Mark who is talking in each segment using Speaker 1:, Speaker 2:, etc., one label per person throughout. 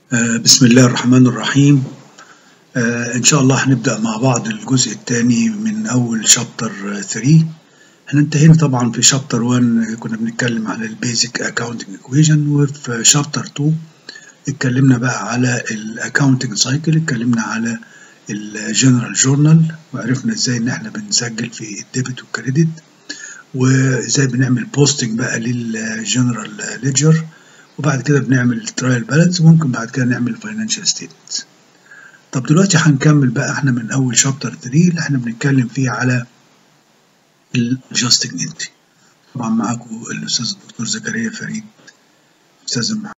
Speaker 1: آه، بسم الله الرحمن الرحيم آه، إن شاء الله هنبدأ مع بعض الجزء الثاني من أول شابتر 3 احنا انتهينا طبعا في شابتر 1 كنا بنتكلم على البيزك اكاونتنج ايكويشن وفي شابتر 2 اتكلمنا بقى على الاكاونتنج سايكل اتكلمنا على الجنرال جورنال وعرفنا ازاي ان احنا بنسجل في الديبت والكريدت وازاي بنعمل بوستنج بقى للجنرال ليدجر وبعد كده بنعمل ترايل بالانس وممكن بعد كده نعمل فاينانشال ستيتمنت طب دلوقتي هنكمل بقى احنا من اول شابتر 3 اللي احنا بنتكلم فيه على الادجستنج انتري طبعا معاكم الاستاذ الدكتور زكريا فريد استاذ محمد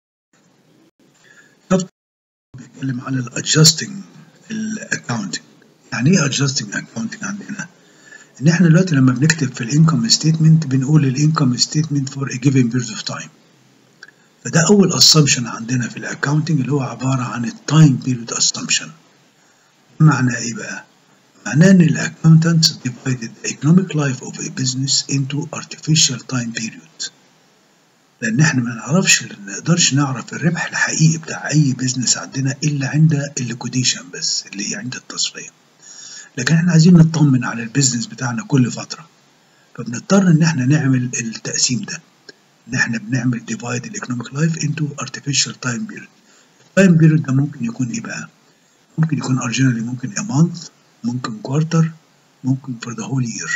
Speaker 1: بيتكلم على الادجستنج الاكاونتنج يعني ايه ادجستنج اكاونتنج عندنا ان احنا دلوقتي لما بنكتب في الانكم ستيتمنت بنقول الانكم ستيتمنت فور a given period of time فده اول assumption عندنا في الاكاونتنج اللي هو عباره عن التايم بيريود assumption معنى ايه بقى معناه ان الاكاونتنتس divided the economic life of a business into artificial time period لان احنا ما نعرفش ما نقدرش نعرف الربح الحقيقي بتاع اي بيزنس عندنا الا عند الليكوديشن بس اللي هي عند التصفيه لكن احنا عايزين نطمن على البيزنس بتاعنا كل فتره فبنضطر ان احنا نعمل التقسيم ده ان احنا بنعمل ديفايد الايكونوميك لايف انتو artificial تايم بيريود التايم بيريود ده ممكن يكون ايه بقى ممكن يكون originally ممكن a month ممكن quarter ممكن for the whole year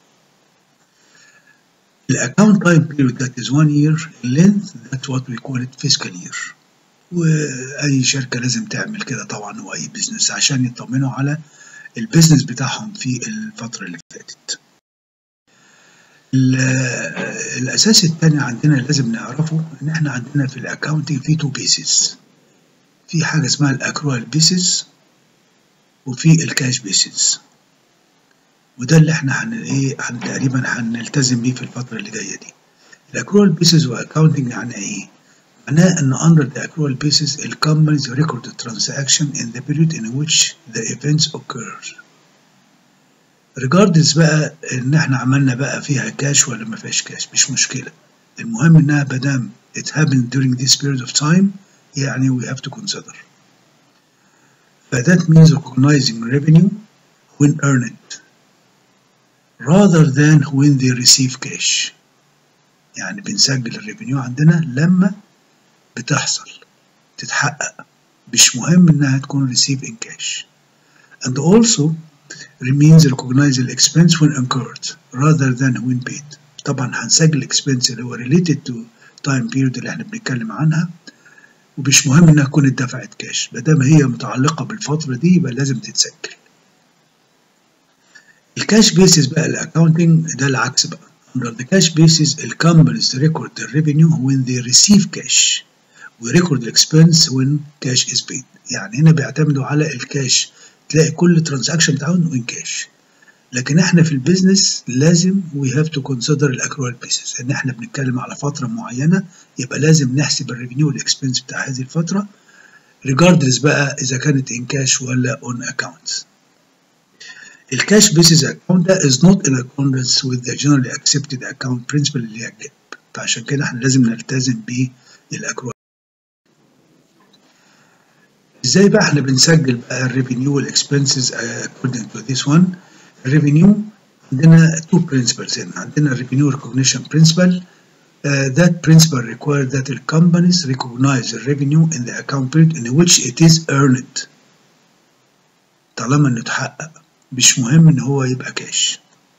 Speaker 1: الاكونت تايم بيريود that is one year length that's what we call it fiscal year واي شركه لازم تعمل كده طبعا واي بزنس عشان يطمنوا على البيزنس بتاعهم في الفتره اللي فاتت الاساس الثاني عندنا لازم نعرفه ان احنا عندنا في الاكاونتنج في تو بيسز في حاجه اسمها الاكروال بيسز وفي الكاش بيسز وده اللي احنا هن ايه هن تقريبا هنلتزم بيه في الفتره اللي جايه دي الاكروال بيسز واكاونتنج يعني ايه معناه ان under the accrual basis the companies record the transaction in the period in which the events occur regardless بقى ان احنا عملنا بقى فيها كاش ولا ما فيهاش كاش مش مشكله المهم انها مادام it happened during this period of time يعني we have to consider that means recognizing revenue when earned rather than when they receive cash يعني بنسجل الريفينيو عندنا لما بتحصل تتحقق مش مهم انها تكون receive in cash and also remains recognize the expense when incurred rather than when paid طبعا هنسجل expense اللي هو related to time period اللي احنا بنتكلم عنها ومش مهم انها تكون اتدفعت كاش ما دام هي متعلقه بالفتره دي يبقى لازم تتسجل الكاش بيسز بقى الاكاونتنج ده العكس بقى under the cash basis the companies record the revenue when they receive cash وrecord the expense when cash is paid يعني هنا بيعتمدوا على الكاش تلاقي كل ترانزاكشن بتاعهم وين كاش لكن احنا في البيزنس لازم we have to consider الاكروال بيسز ان احنا بنتكلم على فتره معينه يبقى لازم نحسب الريفينيو والاكسبنس بتاع هذه الفتره regardless بقى اذا كانت in cash ولا on accounts الكاش بيسز اكونت ده is not in accordance with the generally accepted account principle اللي هي الجاب فعشان كده احنا لازم نلتزم بالاكروال ازاي بقى احنا بنسجل بقى الريفينيو والاكسبنسز according to this one الريفينيو عندنا two principles هنا عندنا الريفينيو recognition principle uh, that principle requires that the companies recognize the revenue in the account period in which it is earned طالما انه اتحقق مش مهم ان هو يبقى كاش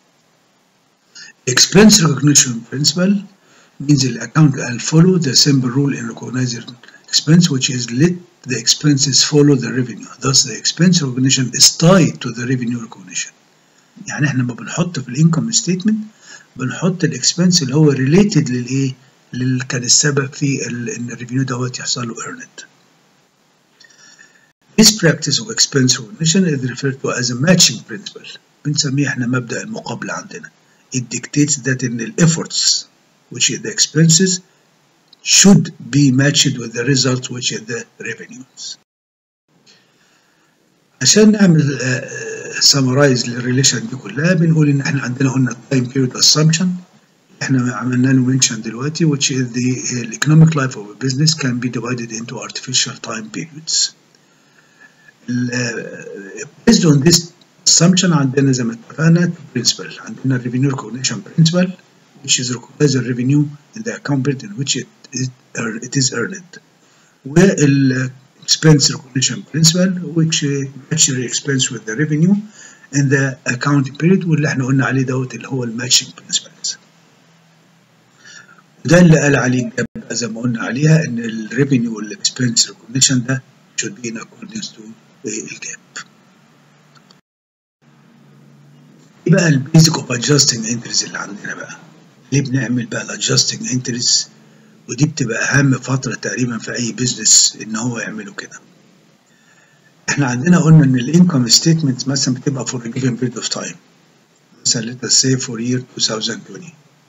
Speaker 1: expense recognition principle means the account will follow the simple rule in recognizing expense which is let the expenses follow the revenue thus the expense recognition is tied to the revenue recognition يعني احنا لما بنحط في الانكم ستيتمنت بنحط الاكسبنس اللي هو ريليتد للايه اللي كان السبب في ان الريفينيو دوت يحصل له earned This practice of expense recognition is referred to as a matching principle بنسميه احنا مبدأ المقابلة عندنا It dictates that in the efforts which is the expenses should be matched with the results which is the revenues. عشان نعمل summarize للريليشن دي كلها بنقول ان احنا عندنا قلنا time period assumption احنا عملنا له منشن دلوقتي which is the economic life of a business can be divided into artificial time periods. based on this assumption عندنا زي ما اتفقنا principle عندنا revenue recognition principle which is recognize the revenue in the account period in which it is, it is earned. وال expense recognition principle which match the expense with the revenue in the accounting period واللي احنا قلنا عليه دوت اللي هو الماتشنج principles. وده اللي قال عليه زي ما قلنا عليها ان الريفينيو والاكسبنس ريكوجنيشن ده should be in accordance to الجاب. ايه بقى البيزك اوف ادجستنج انتريز اللي عندنا بقى؟ ليه بنعمل بقى الادجستنج انتريز ودي بتبقى اهم فتره تقريبا في اي بزنس ان هو يعمله كده. احنا عندنا قلنا ان الانكم ستيتمنت مثلا بتبقى for a given period of time. مثلا let us say for year 2020.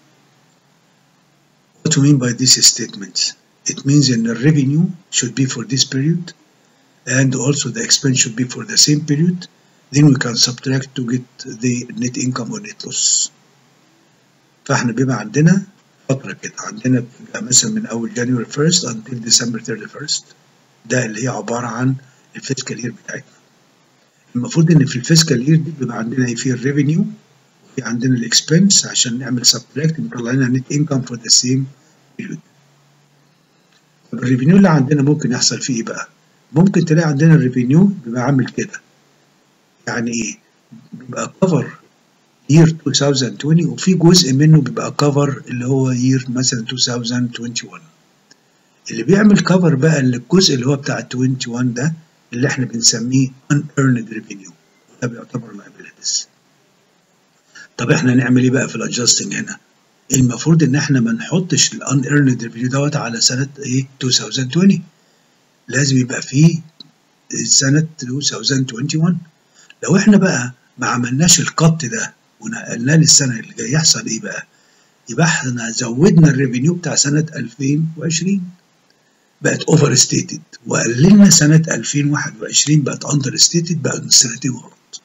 Speaker 1: What do you mean by this statement? It means that the revenue should be for this period and also the expense should be for the same period. Then we can subtract to get the net income or net loss. فاحنا بيبقى عندنا فترة كده عندنا بتبقى مثلا من أول جانيوري 1 until December 31 ده اللي هي عبارة عن الفيسكال يير بتاعتنا. المفروض إن في الفيسكال يير دي بيبقى عندنا في الريفينيو وفي عندنا الإكسبنس عشان نعمل سبتراكت نطلع لنا نت انكم فور ذا سيم بيريود. طب الريفينيو اللي عندنا ممكن يحصل فيه إيه بقى؟ ممكن تلاقي عندنا الريفينيو بيبقى عامل كده. يعني إيه؟ بيبقى كفر يير 2020 وفي جزء منه بيبقى كفر اللي هو يير مثلا 2021 اللي بيعمل كفر بقى للجزء اللي هو بتاع 21 ده اللي احنا بنسميه unearned revenue ده بيعتبر liabilities طب احنا نعمل ايه بقى في الادجستنج هنا المفروض ان احنا ما نحطش unearned revenue دوت على سنه ايه 2020 لازم يبقى فيه سنه 2021 لو احنا بقى ما عملناش القط ده ونقلناه للسنه اللي جايه يحصل ايه بقى؟ يبقى احنا زودنا الريفينيو بتاع سنه 2020 بقت اوفر ستيتد وقللنا سنه 2021 بقت اندر ستيتد بقت السنتين غلط.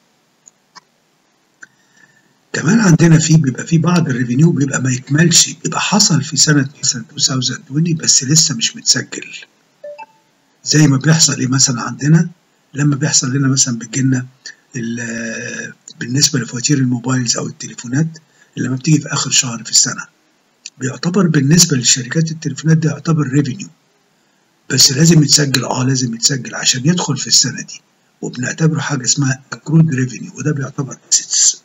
Speaker 1: كمان عندنا في بيبقى في بعض الريفينيو بيبقى ما يكملش بيبقى حصل في سنه مثلا 2020 بس لسه مش متسجل. زي ما بيحصل ايه مثلا عندنا لما بيحصل لنا مثلا بتجيلنا بالنسبه لفواتير الموبايلز او التليفونات اللي لما بتيجي في اخر شهر في السنه بيعتبر بالنسبه لشركات التليفونات ده يعتبر ريفينيو بس لازم يتسجل اه لازم يتسجل عشان يدخل في السنه دي وبنعتبره حاجه اسمها اكرود ريفينيو وده بيعتبر اسيتس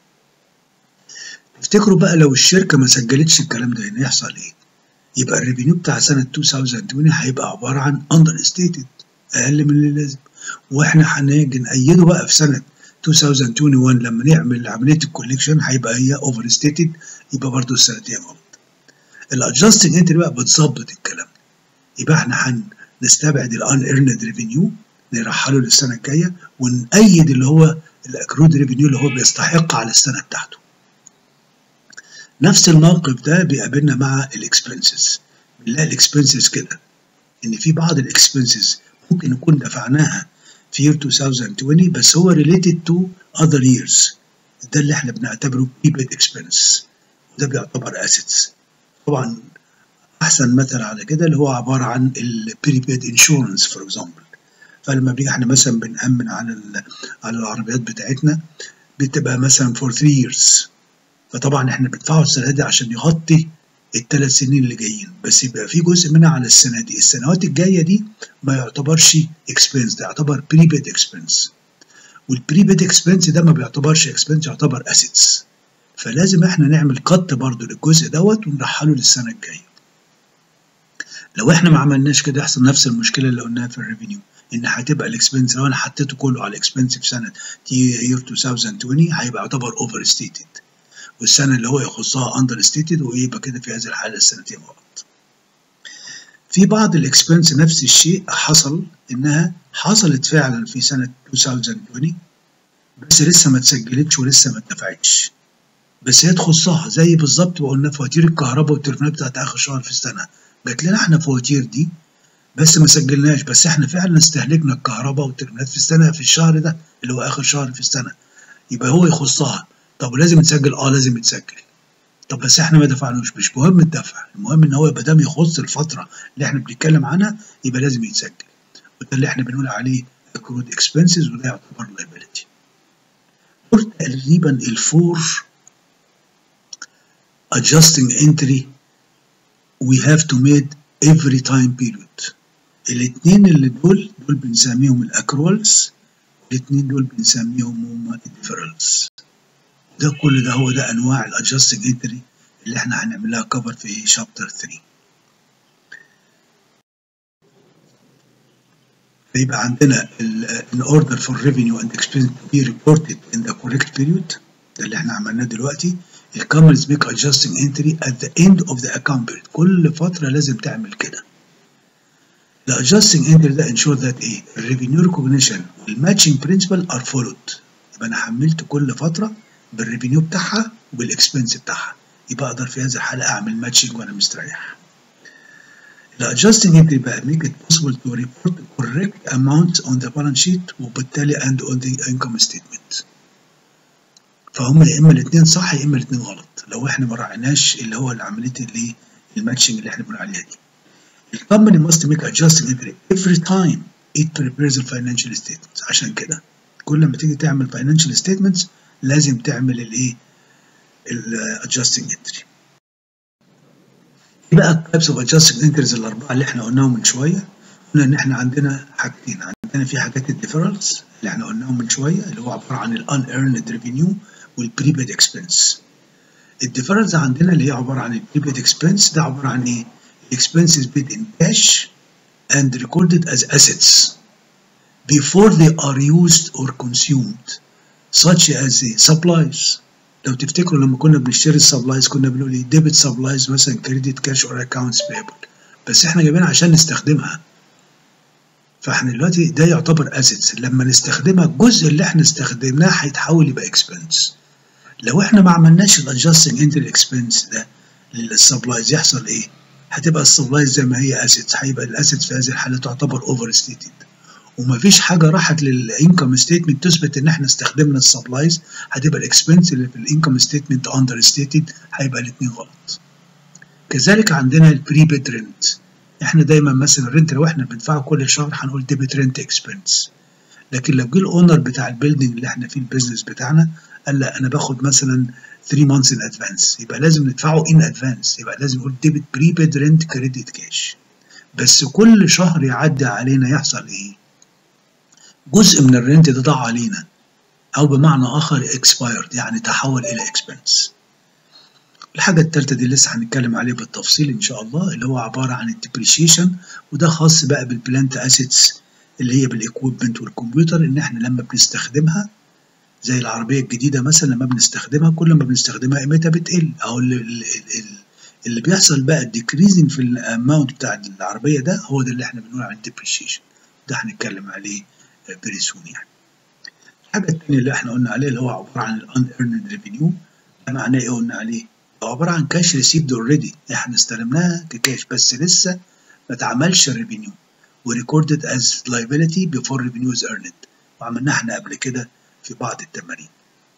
Speaker 1: تفتكروا بقى لو الشركه ما سجلتش الكلام ده هنا يحصل ايه يبقى الريفينيو بتاع سنه 2020 هيبقى عباره عن اندر ستيتد اقل من اللي لازم واحنا هنيجي نأيده بقى في سنه 2021 لما نعمل عمليه الكوليكشن هيبقى هي اوفر ستيتد يبقى برضه السنتين غلط. الادجستنج انت بقى بتظبط الكلام يبقى احنا هنستبعد الان ايرند ريفينيو نرحله للسنه الجايه ونأيد اللي هو الاكرود ريفينيو اللي هو بيستحق على السنه بتاعته. نفس الموقف ده بيقابلنا مع الاكسبنسز بنلاقي الاكسبنسز كده ان في بعض الاكسبنسز ممكن نكون دفعناها في year 2020 بس هو related to other years ده اللي احنا بنعتبره prepaid expense وده بيعتبر assets طبعا احسن مثل على كده اللي هو عباره عن ال prepaid insurance for example فلما بنيجي احنا مثلا بنأمن على على العربيات بتاعتنا بتبقى مثلا for 3 years فطبعا احنا بندفعه السنه دي عشان يغطي الثلاث سنين اللي جايين بس يبقى في جزء منها على السنه دي السنوات الجايه دي ما يعتبرش اكسبنس ده يعتبر بريبيد اكسبنس والبريبيد اكسبنس ده ما بيعتبرش اكسبنس يعتبر اسيتس فلازم احنا نعمل قط برضو للجزء دوت ونرحله للسنه الجايه لو احنا ما عملناش كده يحصل نفس المشكله اللي قلناها في الريفينيو ان هتبقى الاكسبنس لو انا حطيته كله على الاكسبنس في سنه يير 2020 هيبقى يعتبر اوفر ستيتد والسنة اللي هو يخصها اندر ستيتد ويبقى كده في هذه الحالة السنتين غلط. في بعض الاكسبنس نفس الشيء حصل انها حصلت فعلا في سنة 2020 بس لسه ما اتسجلتش ولسه ما اتدفعتش. بس هي تخصها زي بالظبط ما قلنا فواتير الكهرباء والتليفونات بتاعت اخر شهر في السنة. جات لنا احنا فواتير دي بس ما سجلناش بس احنا فعلا استهلكنا الكهرباء والتليفونات في السنة في الشهر ده اللي هو اخر شهر في السنة. يبقى هو يخصها طب ولازم يتسجل اه لازم يتسجل طب بس احنا ما دفعنوش مش مهم الدفع المهم ان هو ما دام يخص الفتره اللي احنا بنتكلم عنها يبقى لازم يتسجل وده اللي احنا بنقول عليه accrued expenses وده يعتبر liability دول تقريبا الفور adjusting entry we have to made every time period الاثنين اللي دول دول بنسميهم الاكرولز الاثنين دول بنسميهم هم الديفرنس ده كل ده هو ده انواع الادجستنج انتري اللي احنا هنعملها كفر في شابتر 3 فيبقى عندنا in order for revenue and expense to be reported in the correct period ده اللي احنا عملناه دلوقتي الكاملز make adjusting entry at the end of the account period كل فترة لازم تعمل كده The adjusting entry ده ensure that ايه الريفينيو recognition والماتشنج principle are followed يبقى انا حملت كل فترة بالريفينيو بتاعها والاكسبنس بتاعها يبقى اقدر في هذه الحالة اعمل ماتشنج وانا مستريح The adjusting entry بقى make it possible to report the correct amount on the balance sheet وبالتالي and on the income statement. فهم يا اما الاثنين صح يا اما الاثنين غلط لو احنا ما راعيناش اللي هو عمليه اللي الماتشنج اللي احنا بنقول عليها دي. الكومباني must make adjusting entry every time it prepares the financial statements عشان كده كل ما تيجي تعمل financial statements لازم تعمل الايه ال adjusting entry. ايه بقى التايبس اوف adjusting entries الاربعه اللي احنا قلناهم من شويه؟ قلنا ان احنا عندنا حاجتين عندنا في حاجات الديفرنس اللي احنا قلناهم من شويه اللي هو عباره عن ال unearned revenue والبريبيد اكسبنس. الديفرنس عندنا اللي هي عباره عن البريبيد اكسبنس ده عباره عن ايه؟ expenses paid in cash and recorded as assets before they are used or consumed such as the supplies لو تفتكروا لما كنا بنشتري السبلايز كنا بنقول ايه ديبت سبلايز مثلا كريدت كاش اور اكونتس بيبل بس احنا جايبينها عشان نستخدمها فاحنا دلوقتي ده يعتبر اسيتس لما نستخدمها الجزء اللي احنا استخدمناه هيتحول يبقى اكسبنس لو احنا ما عملناش الادجستنج انت الاكسبنس ده للسبلايز يحصل ايه؟ هتبقى السبلايز زي ما هي اسيتس هيبقى الاسيتس في هذه الحاله تعتبر اوفر ستيتد ومفيش حاجه راحت للانكم ستيتمنت تثبت ان احنا استخدمنا السبلايز هتبقى الاكسبنس اللي في الانكم ستيتمنت اندر ستيتد هيبقى الاثنين غلط كذلك عندنا البريبيد رنت احنا دايما مثلا الرنت لو احنا بندفعه كل شهر هنقول ديبت رنت اكسبنس لكن لو جه الاونر بتاع البيلدنج اللي احنا فيه البيزنس بتاعنا قال لا انا باخد مثلا 3 مانثس ان ادفانس يبقى لازم ندفعه ان ادفانس يبقى لازم نقول ديبت بريبيد رنت كريدت كاش بس كل شهر يعدي علينا يحصل ايه جزء من الرنت ده ضاع علينا او بمعنى اخر expired يعني تحول الى expense الحاجة التالتة دي لسه هنتكلم عليه بالتفصيل ان شاء الله اللي هو عبارة عن الديبريشيشن وده خاص بقى بالبلانت اسيتس اللي هي بالاكويبمنت والكمبيوتر ان احنا لما بنستخدمها زي العربية الجديدة مثلا لما بنستخدمها كل ما بنستخدمها قيمتها بتقل او اللي, اللي بيحصل بقى الديكريزنج في الاماونت بتاع العربية ده هو ده اللي احنا بنقول عليه الديبريشيشن ده هنتكلم عليه فيري سون يعني الحاجة التانية اللي احنا قلنا عليه اللي هو عبارة عن ال unearned revenue ده معناه ايه قلنا عليه؟ هو عبارة عن كاش ريسيفد اوريدي احنا استلمناها ككاش بس لسه ما اتعملش الريفينيو وريكوردد از liability before revenue is earned وعملناها احنا قبل كده في بعض التمارين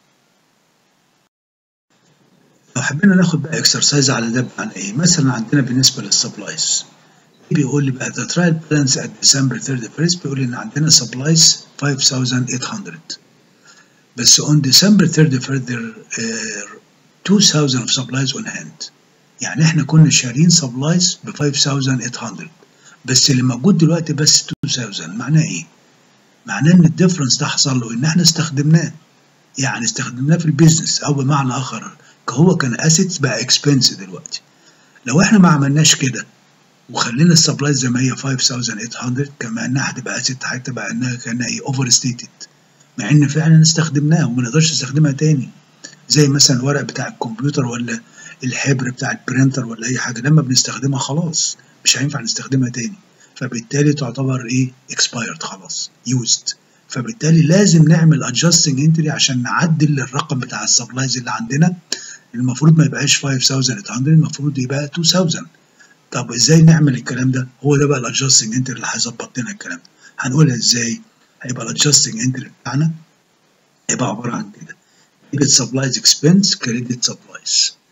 Speaker 1: لو حبينا ناخد بقى اكسرسايز على ده عن ايه مثلا عندنا بالنسبة للسبلايز بيقول لي بقى the trial balance at December 31st بيقول لي ان عندنا supplies 5800 بس on December 31st there are 2000 of supplies on hand يعني احنا كنا شارين supplies ب 5800 بس اللي موجود دلوقتي بس 2000 معناه ايه؟ معناه ان الديفرنس ده حصل له ان احنا استخدمناه يعني استخدمناه في البيزنس او بمعنى اخر هو كان اسيتس بقى اكسبنس دلوقتي لو احنا ما عملناش كده وخلينا السبلايز زي ما هي 5800 كما انها هتبقى اسيت هتبقى انها كانها ايه اوفر ستيتد مع ان فعلا استخدمناها وما نقدرش نستخدمها تاني زي مثلا الورق بتاع الكمبيوتر ولا الحبر بتاع البرينتر ولا اي حاجه لما بنستخدمها خلاص مش هينفع نستخدمها تاني فبالتالي تعتبر ايه expired خلاص used فبالتالي لازم نعمل adjusting entry عشان نعدل الرقم بتاع السبلايز اللي عندنا المفروض ما يبقاش 5800 المفروض يبقى 2000 طب ازاي نعمل الكلام ده هو ده بقى الادجستنج انتر اللي هيظبط لنا الكلام هنقولها ازاي هيبقى الادجستنج انتر بتاعنا هيبقى عباره عن كده debit supplies expense credit supplies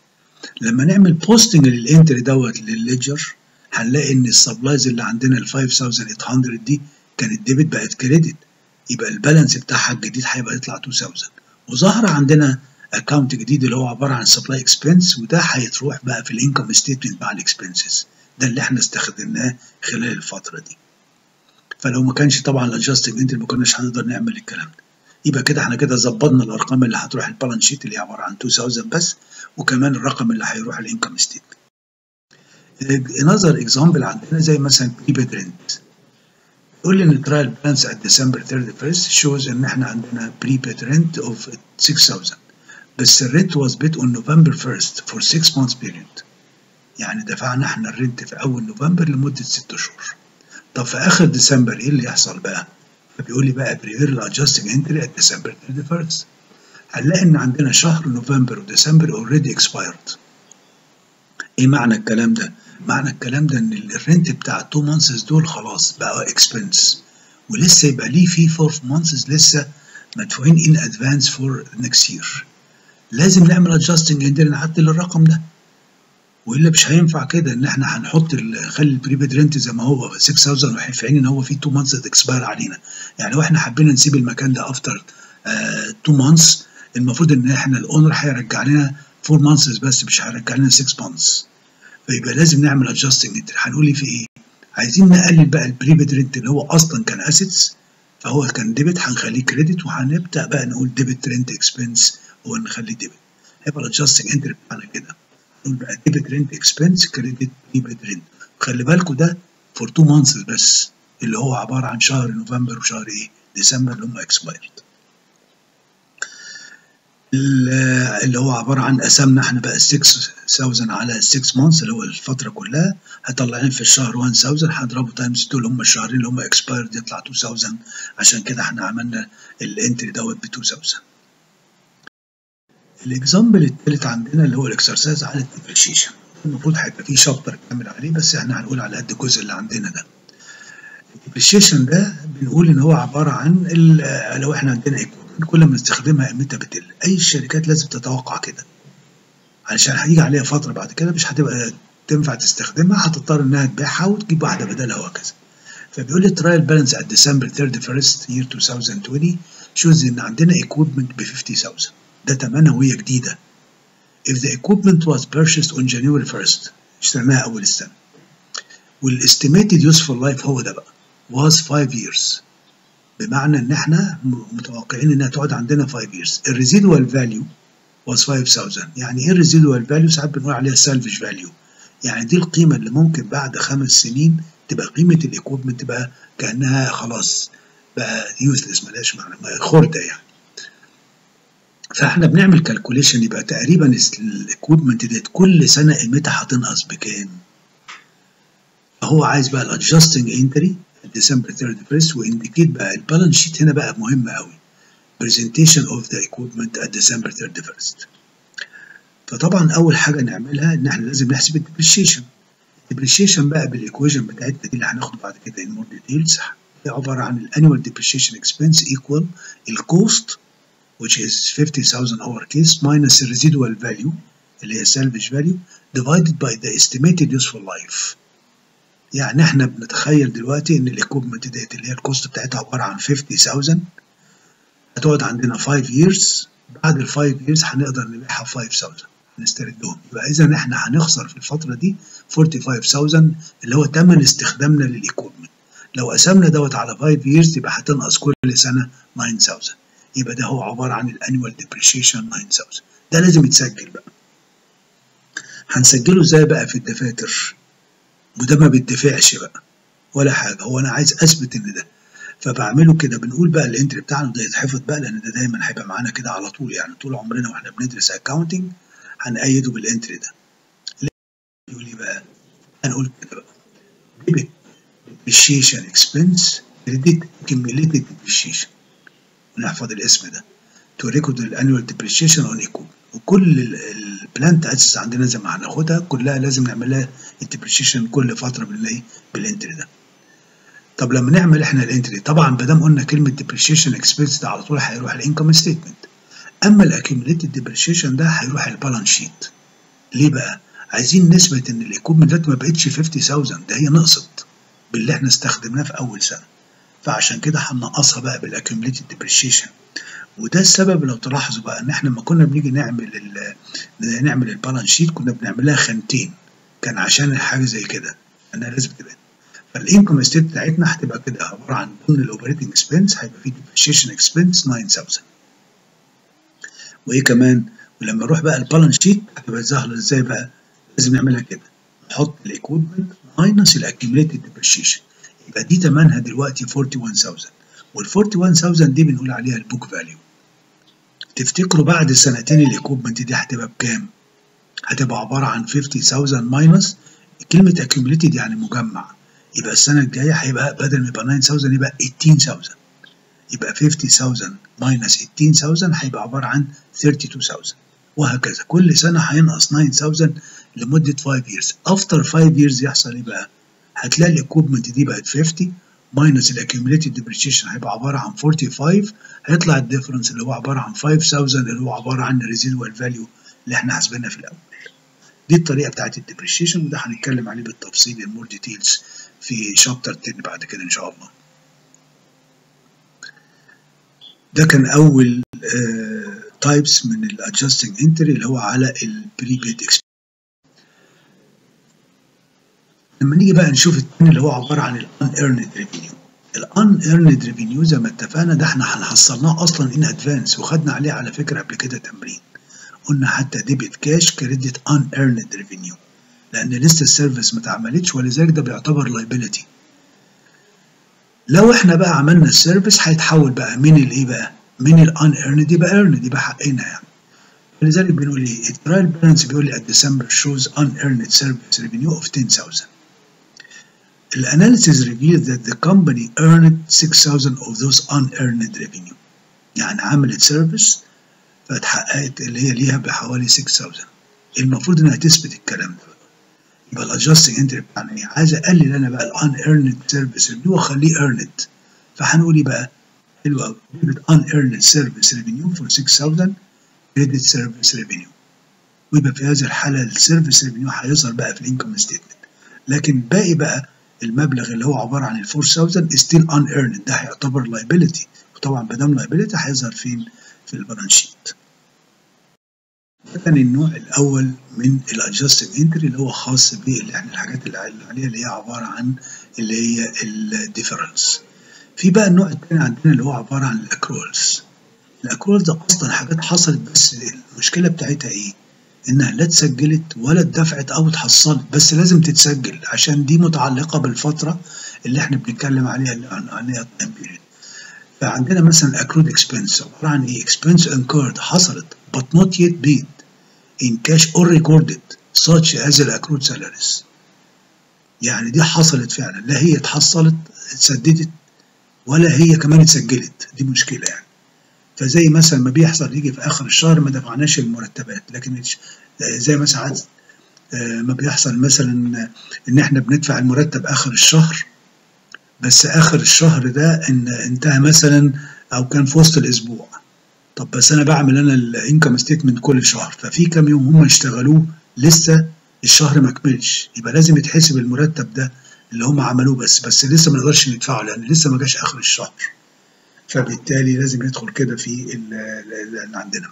Speaker 1: لما نعمل بوستنج للانتري دوت للليجر هنلاقي ان السبلايز اللي عندنا ال 5800 دي كانت ديبت بقت كريدت يبقى البالانس بتاعها الجديد هيبقى يطلع 2000 وظهر عندنا اكونت جديد اللي هو عباره عن سبلاي اكسبنس وده هيتروح بقى في الانكم ستيتمنت مع الاكسبنسز ده اللي احنا استخدمناه خلال الفتره دي فلو ما كانش طبعا الادجستنج انتري ما كناش هنقدر نعمل الكلام ده يبقى كده احنا كده ظبطنا الارقام اللي هتروح البالانس شيت اللي هي عباره عن 2000 بس وكمان الرقم اللي هيروح الانكم ستيتمنت another example عندنا زي مثلا prepaid rent يقول لي ان trial balance at December 31st shows ان احنا عندنا prepaid rent of 6000 بس الرنت was paid on November 1st for 6 months period يعني دفعنا احنا الرنت في اول نوفمبر لمده 6 شهور طب في اخر ديسمبر ايه اللي يحصل بقى؟ فبيقول لي بقى بريفير الادجستنج انتري at December 31st هنلاقي ان عندنا شهر نوفمبر وديسمبر اوريدي اكسبايرد ايه معنى الكلام ده؟ معنى الكلام ده ان الرنت بتاع 2 مانثس دول خلاص بقى اكسبنس ولسه يبقى ليه في 4 مانثس لسه مدفوعين ان ادفانس فور نكست يير لازم نعمل ادجستنج انتري نعدل الرقم ده والا مش هينفع كده ان احنا هنحط نخلي البريبيد رنت زي ما هو 6000 واحنا في عين ان هو في 2 مانثس اكسباير علينا يعني لو احنا حبينا نسيب المكان ده افتر 2 مانثس المفروض ان احنا الاونر هيرجع لنا 4 مانثس بس مش هيرجع لنا 6 مانثس فيبقى لازم نعمل ادجستنج انتري هنقول في ايه؟ عايزين نقلل بقى البريبيد رنت اللي هو اصلا كان اسيتس فهو كان ديبت هنخليه كريدت وهنبدا بقى نقول ديبت رنت اكسبنس هو نخليه ديبت هيبقى الادجستنج انتري بتاعنا كده نقول بقى ديبت رنت اكسبنس كريدت بريبيد رنت خلي بالكوا ده فور 2 مانثس بس اللي هو عباره عن شهر نوفمبر وشهر ايه؟ ديسمبر اللي هم اكسبايرد اللي هو عباره عن قسمنا احنا بقى 6000 على 6 مانثس اللي هو الفتره كلها هطلعين في الشهر 1000 هضربه تايمز دول هم الشهرين اللي هم اكسبايرد يطلع 2000 عشان كده احنا عملنا الانتري دوت ب 2000 الاكزامبل الثالث عندنا اللي هو الاكسرسايز على الديبريشيشن المفروض هيبقى فيه شابتر كامل عليه بس احنا هنقول على قد الجزء اللي عندنا ده الديبريشيشن ده بنقول ان هو عباره عن لو احنا عندنا ايكويبمنت كل ما نستخدمها قيمتها بتقل اي الشركات لازم تتوقع كده علشان هيجي عليها فتره بعد كده مش هتبقى تنفع تستخدمها هتضطر انها تبيعها وتجيب واحده بدلها وهكذا فبيقول لي ترايل بالانس at December 31st year 2020 shows ان عندنا equipment ب 50000 ده تمنها وهي جديده if the equipment was purchased on January 1st اشتريناها اول السنه والاستيميتد useful life هو ده بقى was 5 years بمعنى ان احنا متوقعين انها تقعد عندنا 5 years الريزيدوال فاليو was 5000 يعني ايه الريزيدوال فاليو ساعات بنقول عليها سالفج فاليو يعني دي القيمه اللي ممكن بعد خمس سنين تبقى قيمه الايكويبمنت تبقى كانها خلاص بقى يوزلس ملهاش معنى خرده يعني فاحنا بنعمل كالكوليشن يبقى تقريبا الايكويبمنت ديت كل سنه قيمتها هتنقص بكام فهو عايز بقى الادجستنج انتري ديسمبر 31 وانديكيت بقى البالانس شيت هنا بقى مهم قوي presentation of the equipment at December 31st فطبعا اول حاجه نعملها ان احنا لازم نحسب الديبريشيشن الديبريشيشن بقى بالايكويشن بتاعتنا دي اللي هناخده بعد كده in more details هي عباره عن الانnual depreciation expense equal الكوست which is 50,000 our case minus the residual value اللي هي salvage value divided by the estimated useful life يعني احنا بنتخيل دلوقتي ان الايكوبمنت ديت اللي هي الكوست بتاعتها عباره عن 50,000 هتقعد عندنا 5 years بعد ال 5 years هنقدر نبيعها 5000 هنستردهم يبقى اذا احنا هنخسر في الفتره دي 45000 اللي هو ثمن استخدامنا للايكوبمنت لو قسمنا دوت على 5 years يبقى هتنقص كل سنه 9000 يبقى ده هو عباره عن الانيوال ديبريشيشن 9000 ده لازم يتسجل بقى هنسجله ازاي بقى في الدفاتر وده ما بيدفعش بقى ولا حاجه هو انا عايز اثبت ان ده فبعمله كده بنقول بقى الانتري بتاعنا ده يتحفظ بقى لان ده دايما هيبقى معانا كده على طول يعني طول عمرنا واحنا بندرس اكاونتنج هنأيده بالانتري ده يقول لي بقى هنقول كده بقى ديبت depreciation expense credit accumulated depreciation ونحفظ الاسم ده to record الانnual depreciation on equipment وكل البلانت اسس عندنا زي ما هناخدها كلها لازم نعمل لها الديبريشيشن كل فتره بنلاقي بالانتري ده طب لما نعمل احنا الانتري طبعا ما دام قلنا كلمه ديبريشيشن اكسبنس ده على طول هيروح الانكم ستيتمنت اما الاكيوميليتد ديبريشيشن ده هيروح البالانس شيت ليه بقى؟ عايزين نثبت ان الايكوبمنت دلوقتي ما بقتش 50000 ده هي نقصت باللي احنا استخدمناه في اول سنه فعشان كده هننقصها بقى بالاكيوميليتد ديبريشيشن وده السبب لو تلاحظوا بقى ان احنا لما كنا بنيجي نعمل ال نعمل البالانس شيت كنا بنعملها خانتين كان عشان حاجه زي كده انها لازم تبقى فالانكم ستيت بتاعتنا هتبقى كده عباره عن ضمن الاوبريتنج اكسبنس هيبقى في ديبريشيشن اكسبنس 9000 وايه كمان ولما اروح بقى البالانس شيت هتبقى ظاهره ازاي بقى لازم نعملها كده نحط الايكويبمنت ماينس الاكيوميليتد ديبريشيشن يبقى دي ثمنها دلوقتي 41000 وال 41000 دي بنقول عليها البوك فاليو تفتكروا بعد سنتين الايكوبمنت دي هتبقى بكام؟ هتبقى عباره عن 50000 ماينس كلمه اكيوميليتد يعني مجمع يبقى السنه الجايه هيبقى بدل ما يبقى 9000 يبقى 18000 يبقى 50000 ماينس 18000 هيبقى عباره عن 32000 وهكذا كل سنه هينقص 9000 لمده 5 years افتر 5 years يحصل ايه بقى؟ هتلاقي الايكوبمنت دي بقت 50 ماينس الاكيوميليتد ديبريشيشن هيبقى عباره عن 45 هيطلع الديفرنس اللي هو عباره عن 5000 اللي هو عباره عن الريزيدوال فاليو اللي احنا حاسبينها في الاول. دي الطريقه بتاعت الديبريشيشن وده هنتكلم عليه بالتفصيل المور ديتيلز في شابتر 10 بعد كده ان شاء الله. ده كان اول تايبس uh, من الادجستنج انتري اللي هو على البريبيد لما نيجي بقى نشوف التاني اللي هو عباره عن الان ايرند ريفينيو الان ايرند ريفينيو زي ما اتفقنا ده احنا هنحصلناه اصلا ان ادفانس وخدنا عليه على فكره قبل كده تمرين قلنا حتى ديبت كاش كريدت ان ايرند ريفينيو لان لسه السيرفيس ما اتعملتش ولذلك ده بيعتبر لايبيلتي لو احنا بقى عملنا السيرفيس هيتحول بقى من الايه بقى من الان ايرند يبقى ايرند يبقى حقنا يعني لذلك بنقول ايه الترايل بالانس بيقول لي at December shows unearned service revenue of 10000 الاناليسيز revealed that the company earned 6000 of those unearned revenue يعني عملت سيرفيس فاتحققت اللي هي ليها بحوالي 6000 المفروض انها تثبت الكلام ده بقى يبقى الادجستنج انتري بتاعنا ايه عايز اقلل انا بقى الان ايرند سيرفيس ريفينيو واخليه ايرند فهنقول ايه بقى حلو قوي ان ايرند سيرفيس ريفينيو فور 6000 كريدت سيرفيس ريفينيو ويبقى في هذه الحاله السيرفيس ريفينيو هيظهر بقى في الانكم ستيتمنت لكن باقي بقى المبلغ اللي هو عباره عن ال 4000 ستيل ان ايرند ده هيعتبر لايبيلتي وطبعا ما دام لايبيلتي هيظهر فين في البالانس شيت ده كان النوع الاول من الادجستنج انتري اللي هو خاص باللي احنا الحاجات اللي عليها اللي هي عباره عن اللي هي الديفرنس في بقى النوع الثاني عندنا اللي هو عباره عن الاكرولز الاكرولز ده اصلا حاجات حصلت بس المشكله بتاعتها ايه انها لا اتسجلت ولا اتدفعت او اتحصلت بس لازم تتسجل عشان دي متعلقه بالفتره اللي احنا بنتكلم عليها اللي عليها التايم بيريد فعندنا مثلا accrued expense عباره عن ايه expense incurred حصلت but not yet paid in cash or recorded such as the accrued salaries يعني دي حصلت فعلا لا هي اتحصلت اتسددت ولا هي كمان اتسجلت دي مشكله يعني فزي مثلا ما بيحصل يجي في اخر الشهر ما دفعناش المرتبات لكن زي مثلا ما بيحصل مثلا ان احنا بندفع المرتب اخر الشهر بس اخر الشهر ده ان انتهى مثلا او كان في وسط الاسبوع طب بس انا بعمل انا الانكم ستيتمنت كل شهر ففي كام يوم هم اشتغلوه لسه الشهر ما كملش يبقى لازم يتحسب المرتب ده اللي هم عملوه بس بس لسه ما نقدرش ندفعه لان لسه ما جاش اخر الشهر فبالتالي لازم يدخل كده في اللي عندنا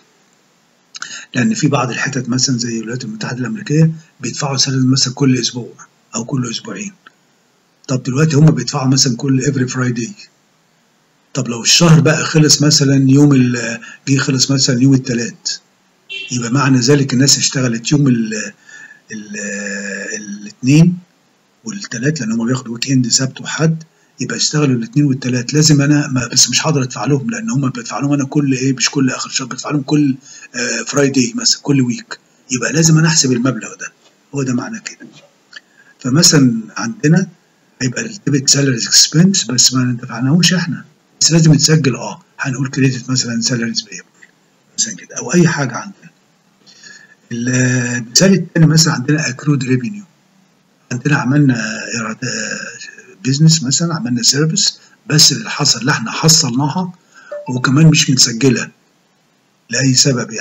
Speaker 1: لان في بعض الحتت مثلا زي الولايات المتحده الامريكيه بيدفعوا سالري مثلا كل اسبوع او كل اسبوعين طب دلوقتي هم بيدفعوا مثلا كل افري فرايداي طب لو الشهر بقى خلص مثلا يوم جه خلص مثلا يوم الثلاث يبقى معنى ذلك الناس اشتغلت يوم الاثنين والثلاث لان هم بياخدوا ويك اند سبت وحد يبقى اشتغلوا الاثنين والثلاث لازم انا ما بس مش هقدر ادفع لهم لان هم بدفع لهم انا كل ايه مش كل اخر شهر بدفع لهم كل آه فرايداي مثلا كل ويك يبقى لازم انا احسب المبلغ ده هو ده معنى كده فمثلا عندنا هيبقى الديبت سالاريز اكسبنس بس ما دفعناهوش احنا بس لازم يتسجل اه هنقول كريدت مثلا سالاريز بيبل مثلا كده او اي حاجه عندنا المثال الثاني مثلا عندنا اكرود ريفينيو عندنا عملنا بيزنس مثلا عملنا سيرفيس بس اللي حصل لا احنا حصلناها وكمان مش متسجله لاي سبب يعني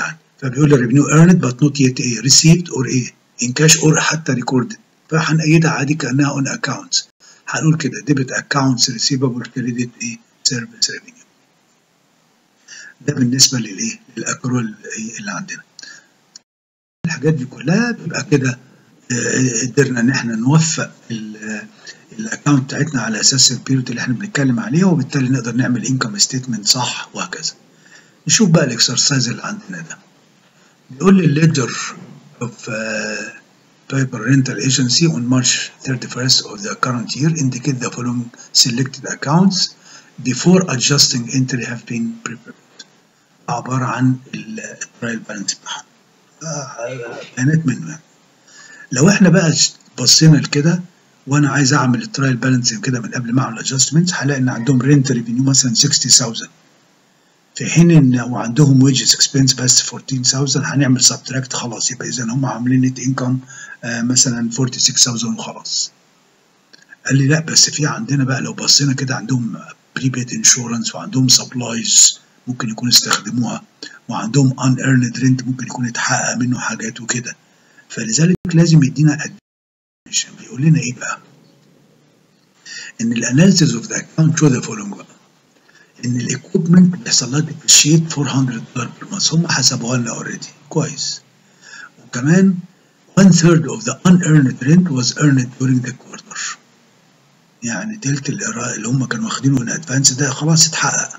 Speaker 1: فبيقول لي revenue earned but not yet ايه received or ايه in cash or حتى recorded فهنأيدها عادي كأنها on account هنقول كده debit accounts receivable credit ايه service revenue ده بالنسبة للايه للأكرول اللي عندنا الحاجات دي كلها بيبقى كده قدرنا ان احنا نوفق الاكونت بتاعتنا على اساس البيريود اللي احنا بنتكلم عليها وبالتالي نقدر نعمل انكم ستيتمنت صح وهكذا نشوف بقى الاكسرسايز اللي عندنا ده بيقول لي الليدجر of uh, paper rental agency on March 31st of the current year indicate the following selected accounts before adjusting entry have been prepared عبارة عن الترايل بالانس بتاعها بيانات منه يعني لو احنا بقى بصينا لكده وانا عايز اعمل الترايل بالانس كده من قبل ما اعمل ادجستمنت هلاقي ان عندهم رينت ريفينيو مثلا 60000 في حين ان وعندهم ويجز اكسبنس بس 14000 هنعمل سبتراكت خلاص يبقى اذا هم عاملين نت انكم آه مثلا 46000 وخلاص قال لي لا بس في عندنا بقى لو بصينا كده عندهم بريبيد انشورنس وعندهم سبلايز ممكن يكونوا استخدموها وعندهم ان ايرند رينت ممكن يكون اتحقق منه حاجات وكده فلذلك لازم يدينا بيقول لنا ايه بقى؟ ان الاناليسيز اوف ذا اكونت شو ذا فولوينج بقى ان الايكويبمنت بيحصل لها ديبريشيت 400 دولار بير مانث هم حسبوها لنا اوريدي كويس وكمان one third of the unearned rent was earned during the quarter يعني تلت اللي هم كانوا واخدينه ان ادفانس ده خلاص اتحقق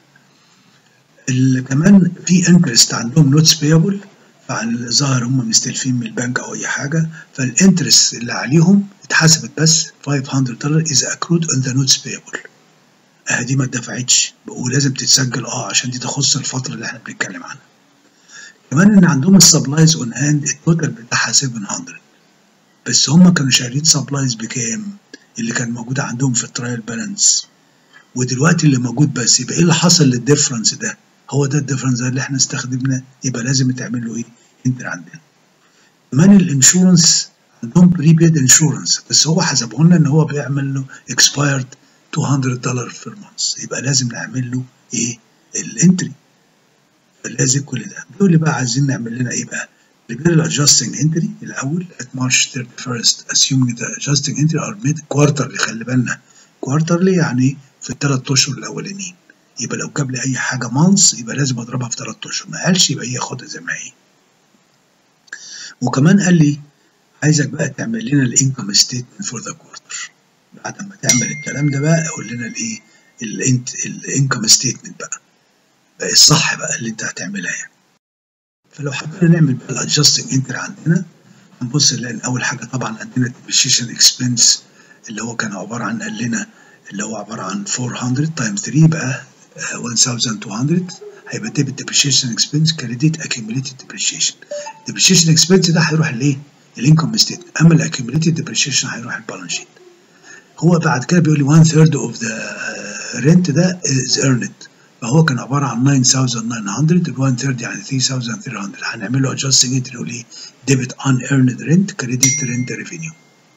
Speaker 1: اللي كمان في انترست عندهم نوتس بيبل فعن الظاهر هم مستلفين من البنك او اي حاجه فالانترست اللي عليهم اتحسبت بس 500 دولار از اكرود اون ذا نوتس بيبل اه دي ما اتدفعتش ولازم تتسجل اه عشان دي تخص الفتره اللي احنا بنتكلم عنها كمان ان عندهم السبلايز اون هاند التوتال بتاعها 700 بس هم كانوا شارين سبلايز بكام اللي كان موجود عندهم في الترايل بالانس ودلوقتي اللي موجود بس يبقى ايه اللي حصل للديفرنس ده هو ده الديفرنس اللي احنا استخدمناه يبقى لازم تعمل له ايه انتر عندنا كمان الانشورنس عندهم بريبيد انشورنس بس هو حسبه لنا ان هو بيعمل له اكسبايرد 200 دولار في المانث يبقى لازم نعمل له ايه الانتري لازم كل ده بيقول لي بقى عايزين نعمل لنا ايه بقى prepare الادجستنج انتري الاول at March 31st assuming the adjusting entry are made quarterly خلي بالنا quarterly يعني في الثلاث اشهر الاولانيين يبقى لو جاب لي اي حاجه مانس يبقى لازم اضربها في ثلاث اشهر ما قالش يبقى هي خدها زي ما هي وكمان قال لي عايزك بقى تعمل لنا الانكم ستيتمنت فور ذا كوارتر بعد ما تعمل الكلام ده بقى قول لنا الايه الانكم ستيتمنت بقى بقى الصح بقى اللي انت هتعملها يعني فلو حبينا نعمل بقى الادجستنج انتر عندنا هنبص نلاقي اول حاجه طبعا عندنا الديبريشيشن اكسبنس اللي هو كان عباره عن قال لنا اللي هو عباره عن 400 تايمز 3 يبقى 1200 هيبقى ديبت ديبريشيشن اكسبنس كريديت اكيوميليتد ديبريشيشن ديبريشيشن اكسبنس ده هيروح لايه؟ الانكم ستيتمنت اما الاكيوميليتد ديبريشيشن هيروح البالانس شيت هو بعد كده بيقول لي 1 ثيرد اوف ذا رينت ده از ايرند فهو كان عباره عن 9900 ال 1 ثيرد يعني 3300 هنعمل له ادجستنج انت نقول ايه؟ ديبت ان ايرند رينت كريديت رينت ريفينيو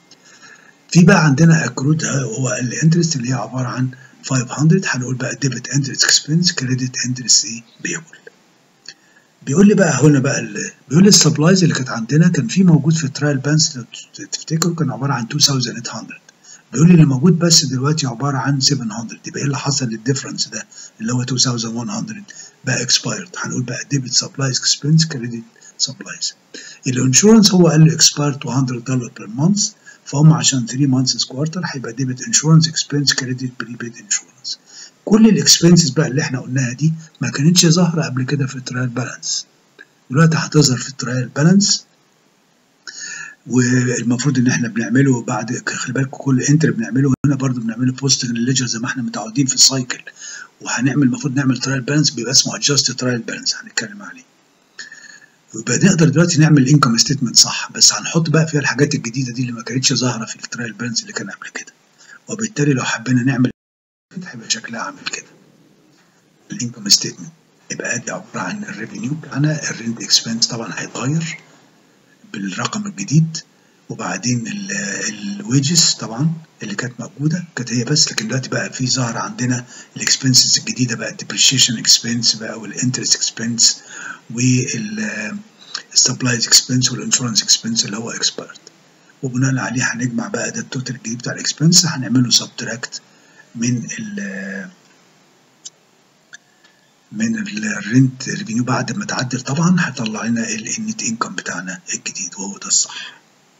Speaker 1: في بقى عندنا اكرود هو الانترست اللي هي عباره عن 500 هنقول بقى ديبت انترست اكسبنس كريدت انترست ايه بيبل بيقول لي بقى هنا بقى بيقول لي السبلايز اللي كانت عندنا كان في موجود في الترايل بانس تفتكروا كان عباره عن 2800 بيقول لي اللي موجود بس دلوقتي عباره عن 700 يبقى ايه اللي حصل للديفرنس ده اللي هو 2100 بقى اكسبايرد هنقول بقى ديبت سبلايز اكسبنس كريدت سبلايز الانشورنس هو قال لي اكسبايرد 200 دولار بير مانث فهم عشان 3 مانثس كوارتر هيبقى ديبت انشورنس اكسبنس كريدت بريبيد انشورنس كل الاكسبنسز بقى اللي احنا قلناها دي ما كانتش ظاهره قبل كده في الترايل بالانس دلوقتي هتظهر في الترايل بالانس والمفروض ان احنا بنعمله بعد خلي بالكم كل انتر بنعمله هنا برضو بنعمله بوست ليجر زي ما احنا متعودين في السايكل وهنعمل المفروض نعمل ترايل بالانس بيبقى اسمه ادجست ترايل بالانس هنتكلم عليه يبقى نقدر دلوقتي نعمل انكم ستيتمنت صح بس هنحط بقى فيها الحاجات الجديده دي اللي ما كانتش ظاهره في الترايل بالانس اللي كان قبل كده وبالتالي لو حبينا نعمل كده هيبقى شكلها عامل كده الانكم ستيتمنت يبقى ادي عباره عن الريفينيو بتاعنا الرنت اكسبنس طبعا هيتغير بالرقم الجديد وبعدين الويجز طبعا اللي كانت موجوده كانت هي بس لكن دلوقتي بقى في ظهر عندنا الاكسبنسز الجديده بقى الديبريشيشن اكسبنس بقى والانترست اكسبنس والسبلايز اكسبنس والانشورنس اكسبنس اللي هو اكسبيرت وبناء عليه هنجمع بقى ده التوتال الجديد بتاع الاكسبنس هنعمله سبتراكت من ال من الرنت ريفينيو بعد ما تعدل طبعا هيطلع لنا النت انكم بتاعنا الجديد وهو ده الصح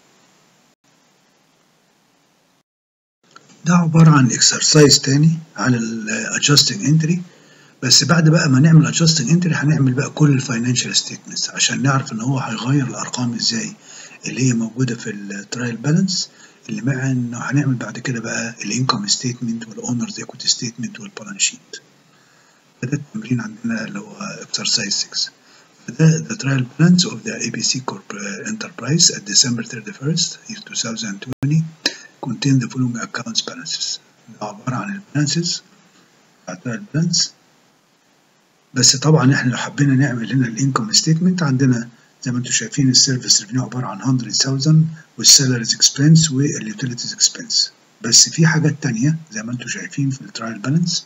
Speaker 1: ده عبارة عن اكسرسايز تاني على الادجستنج انتري بس بعد بقى ما نعمل ادجستنج انتري هنعمل بقى كل الفاينانشال ستيتمنتس عشان نعرف ان هو هيغير الارقام ازاي اللي هي موجودة في الترايل بالانس اللي مع انه هنعمل بعد كده بقى الانكم ستيتمنت والاونرز ايكوتي ستيتمنت والبالانس شيت فده التمرين عندنا اللي هو اكسرسايز 6 فده the trial balance of the ABC Corp enterprise at December 31st year 2020 contain the following accounts balances ده عبارة عن البالانسز بتاع الترايل بالانس بس طبعا احنا لو حبينا نعمل هنا الانكم ستيتمنت عندنا زي ما انتم شايفين السيرفيس ريفينيو عبارة عن 100,000 والسالاريز اكسبنس واليوتيليتيز اكسبنس بس في حاجات تانية زي ما انتم شايفين في الترايل بالانس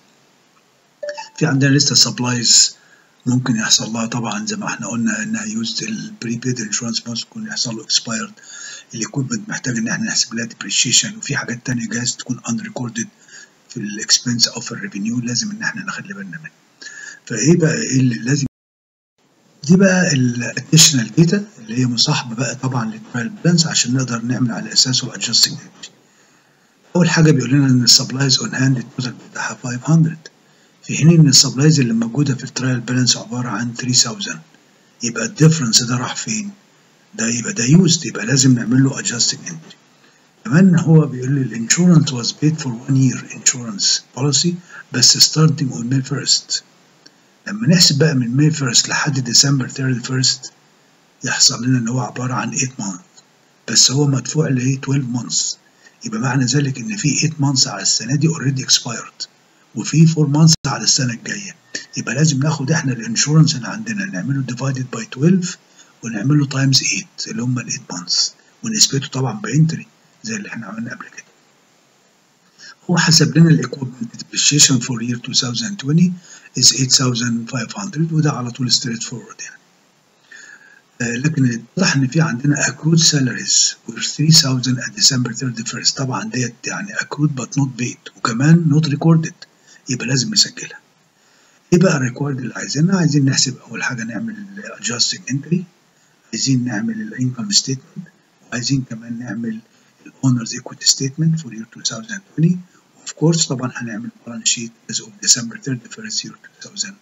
Speaker 1: في عندنا لسه سبلايز ممكن يحصل لها طبعا زي ما احنا قلنا انها يوزد البريبيد انشورنس ممكن يحصل له اكسبايرد الايكويبمنت محتاج ان احنا نحسب لها ديبريشيشن وفي حاجات تانية جايز تكون ان ريكوردد في الاكسبنس او في الريفينيو لازم ان احنا نخلي بالنا منها فايه بقى ايه اللي لازم دي بقى الاديشنال داتا اللي هي مصاحبه بقى طبعا للترايل بالانس عشان نقدر نعمل على اساسه الادجستنج اول حاجه بيقول لنا ان السبلايز اون هاند التوتال بتاعها 500 في حين ان السبلايز اللي موجوده في الترايل بالانس عباره عن 3000 يبقى الديفرنس ده راح فين؟ ده يبقى ده يوزد يبقى لازم نعمل له adjusting entry كمان هو بيقول لي الانشورنس was paid for one year insurance policy بس starting on May 1st لما نحسب بقى من May 1st لحد ديسمبر 31st يحصل لنا ان هو عباره عن 8 months بس هو مدفوع ل 12 months يبقى معنى ذلك ان في 8 months على السنه دي already expired وفي 4 months على السنه الجايه يبقى لازم ناخد احنا الانشورنس اللي عندنا نعمله divided by 12 ونعمله تايمز 8 اللي هم ال 8 مانثs ونثبته طبعا بانتري زي اللي احنا عملنا قبل كده هو حسب لنا الايكويبمنت depreciation for year 2020 is 8500 وده على طول ستريت فورورد يعني آه لكن اتضح ان في عندنا accrued salaries were 3000 at December 31st طبعا ديت يعني accrued but not paid وكمان not recorded يبقى لازم نسجلها ايه بقى الريكورد اللي عايزينها عايزين نحسب اول حاجه نعمل adjusting entry عايزين نعمل الانكم ستيتمنت وعايزين كمان نعمل الاونرز ايكويتي ستيتمنت فور يير 2020 اوف كورس طبعا هنعمل بالانس شيت از اوف ديسمبر 31 يير 2020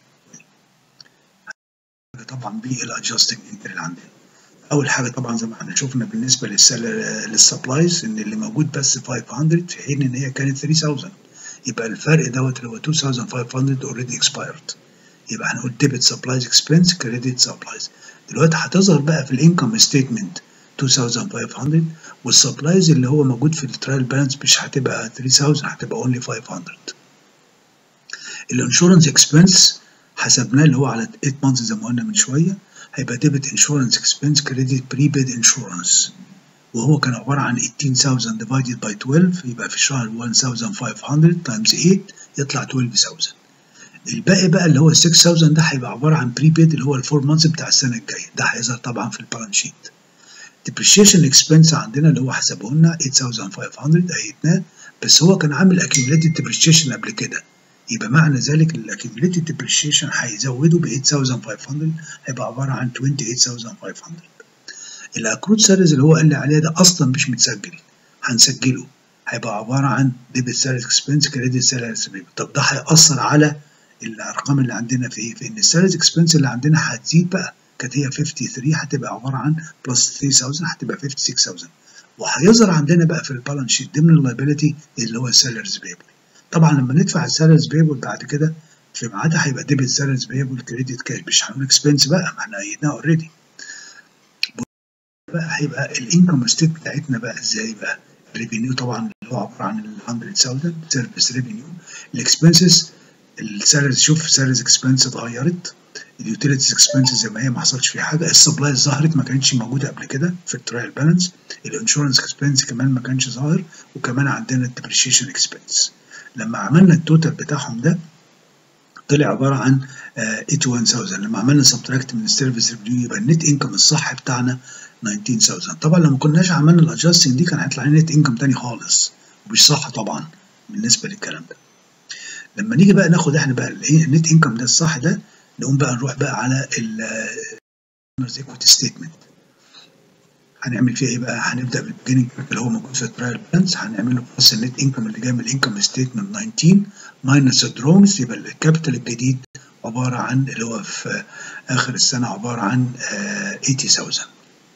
Speaker 1: طبعا بالادجستنج انتري اللي عندنا اول حاجه طبعا زي ما احنا شفنا بالنسبه للسبلايز ان اللي موجود بس 500 في حين ان هي كانت 3000 يبقى الفرق دوت اللي هو 2500 اوريدي اكسبايرد يبقى هنقول ديبت سبلايز اكسبنس كريدت سبلايز دلوقتي هتظهر بقى في الانكم ستيتمنت 2500 والسبلايز اللي هو موجود في الترايل بالانس مش هتبقى 3000 هتبقى اونلي 500 الانشورنس اكسبنس حسبناه اللي هو على 8 مانثs زي ما قلنا من شويه هيبقى ديبت انشورنس اكسبنس كريدت بريبيد انشورنس وهو كان عبارة عن 18000 divided by 12 يبقى في الشهر 1500 times 8 يطلع 12000 الباقي بقى اللي هو 6000 ده هيبقى عبارة عن بريبيد اللي هو الفور مانثs بتاع السنة الجاية ده هيظهر طبعا في البالانس شيت depreciation expense عندنا اللي هو حسبه لنا 8500 قيدناه بس هو كان عامل accumulated depreciation قبل كده يبقى معنى ذلك الاكيوميليتد depreciation هيزوده ب 8500 هيبقى عبارة عن 28500 الاكرود سيريز اللي هو قال لي عليها ده اصلا مش متسجل هنسجله هيبقى عباره عن ديبت سيريز اكسبنس كريدت سيريز طب ده هيأثر على الارقام اللي عندنا في ايه؟ في ان السيريز اكسبنس اللي عندنا هتزيد بقى كانت هي 53 هتبقى عباره عن بلس 3000 هتبقى 56000 وهيظهر عندنا بقى في البالانس شيت ضمن اللايبيلتي اللي هو السالاريز بيبل طبعا لما ندفع السالاريز بيبل بعد كده في ميعادها هيبقى ديبت سالاريز بيبل كريدت كاش مش هنقول اكسبنس بقى ما احنا قيدناها اوريدي بقى هيبقى الانكم ستيت بتاعتنا بقى ازاي بقى الريفينيو طبعا اللي هو عباره عن ال 100000 سيرفيس ريفينيو الاكسبنسز السالاريز شوف سالاريز اكسبنس اتغيرت اليوتيليتيز اكسبنسز زي ما هي ما حصلش فيها حاجه السبلاي ظهرت ما كانتش موجوده قبل كده في الترايل بالانس الانشورنس اكسبنس كمان ما كانش ظاهر وكمان عندنا الديبريشيشن اكسبنس لما عملنا التوتال بتاعهم ده طلع عباره عن 81000 لما عملنا سبتراكت من السيرفيس ريفيو يبقى النت انكم الصح بتاعنا 19000 طبعا لو ما كناش عملنا الادجستنج دي كان هيطلع لنا نت انكم تاني خالص ومش صح طبعا بالنسبه للكلام ده لما نيجي بقى ناخد احنا بقى النت انكم ده الصح ده نقوم بقى نروح بقى على ال ايكويتي ستيتمنت هنعمل فيها ايه بقى؟ هنبدا بالبيجننج اللي هو موجود في الترايل بالانس هنعمل له بلس النت انكم اللي جاي من الانكم ستيتمنت 19 ماينس الدرومز يبقى الكابيتال الجديد عباره عن اللي هو في اخر السنه عباره عن 80000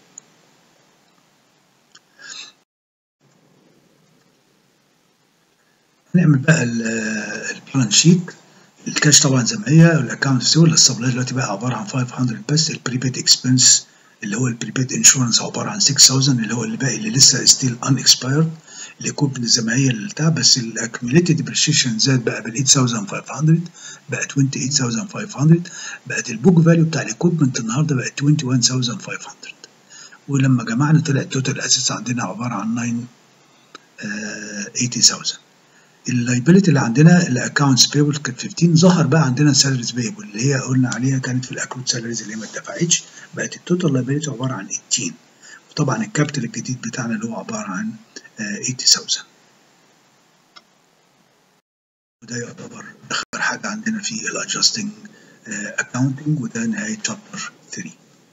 Speaker 1: نعمل بقى البالانس شيت الكاش طبعا زي ما هي الاكونت سيول السبلاي دلوقتي بقى عباره عن 500 بس البريبيد اكسبنس اللي هو البريبيد انشورنس عباره عن 6000 اللي هو اللي باقي اللي لسه ستيل ان اكسبايرد الايكوبمنت زي ما هي اللي بتاع بس الاكيوميليتد ديبريشيشن زاد بقى بال 8500 بقى 28500 بقت البوك فاليو بتاع الايكوبمنت النهارده بقت 21500 ولما جمعنا طلع التوتال اسيتس عندنا عباره عن 9 80000 اللايبيلتي اللي عندنا الاكونتس بيبل كانت 15 ظهر بقى عندنا سالاريز بيبل اللي هي قلنا عليها كانت في الاكروت سالاريز اللي هي ما اتدفعتش بقت التوتال لايبيلتي عباره عن 18 وطبعا الكابيتال الجديد بتاعنا اللي هو عباره عن 80000 وده يعتبر اخر حاجه عندنا في الادجستنج اكاونتنج وده نهايه شابتر 3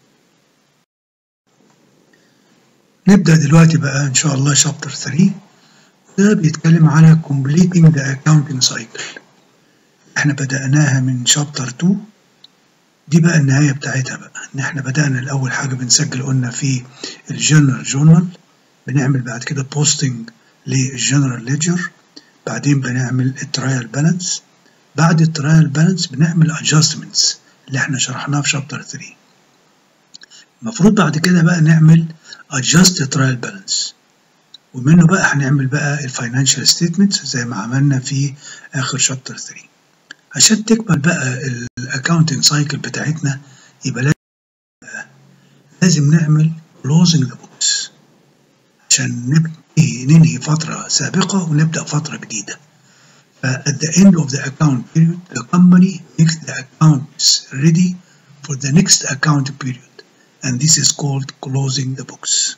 Speaker 1: نبدا دلوقتي بقى ان شاء الله شابتر 3 ده بيتكلم على completing the accounting cycle احنا بدأناها من شابتر 2 دي بقى النهاية بتاعتها بقى ان احنا بدأنا الأول حاجة بنسجل قلنا في الجنرال جورنال بنعمل بعد كده بوستنج للجنرال ليدجر بعدين بنعمل الترايل بالانس بعد الترايل بالانس بنعمل adjustments اللي احنا شرحناها في شابتر 3 المفروض بعد كده بقى نعمل adjust trial balance ومنه بقى هنعمل بقى الفاينانشال ستيتمنت زي ما عملنا في اخر شابتر 3 عشان تكمل بقى الاكاونتنج سايكل بتاعتنا يبقى لازم, لازم نعمل closing the books عشان نبني ننهي فترة سابقة ونبدأ فترة جديدة ف at the end of the account period the company makes the accounts ready for the next account period and this is called closing the books.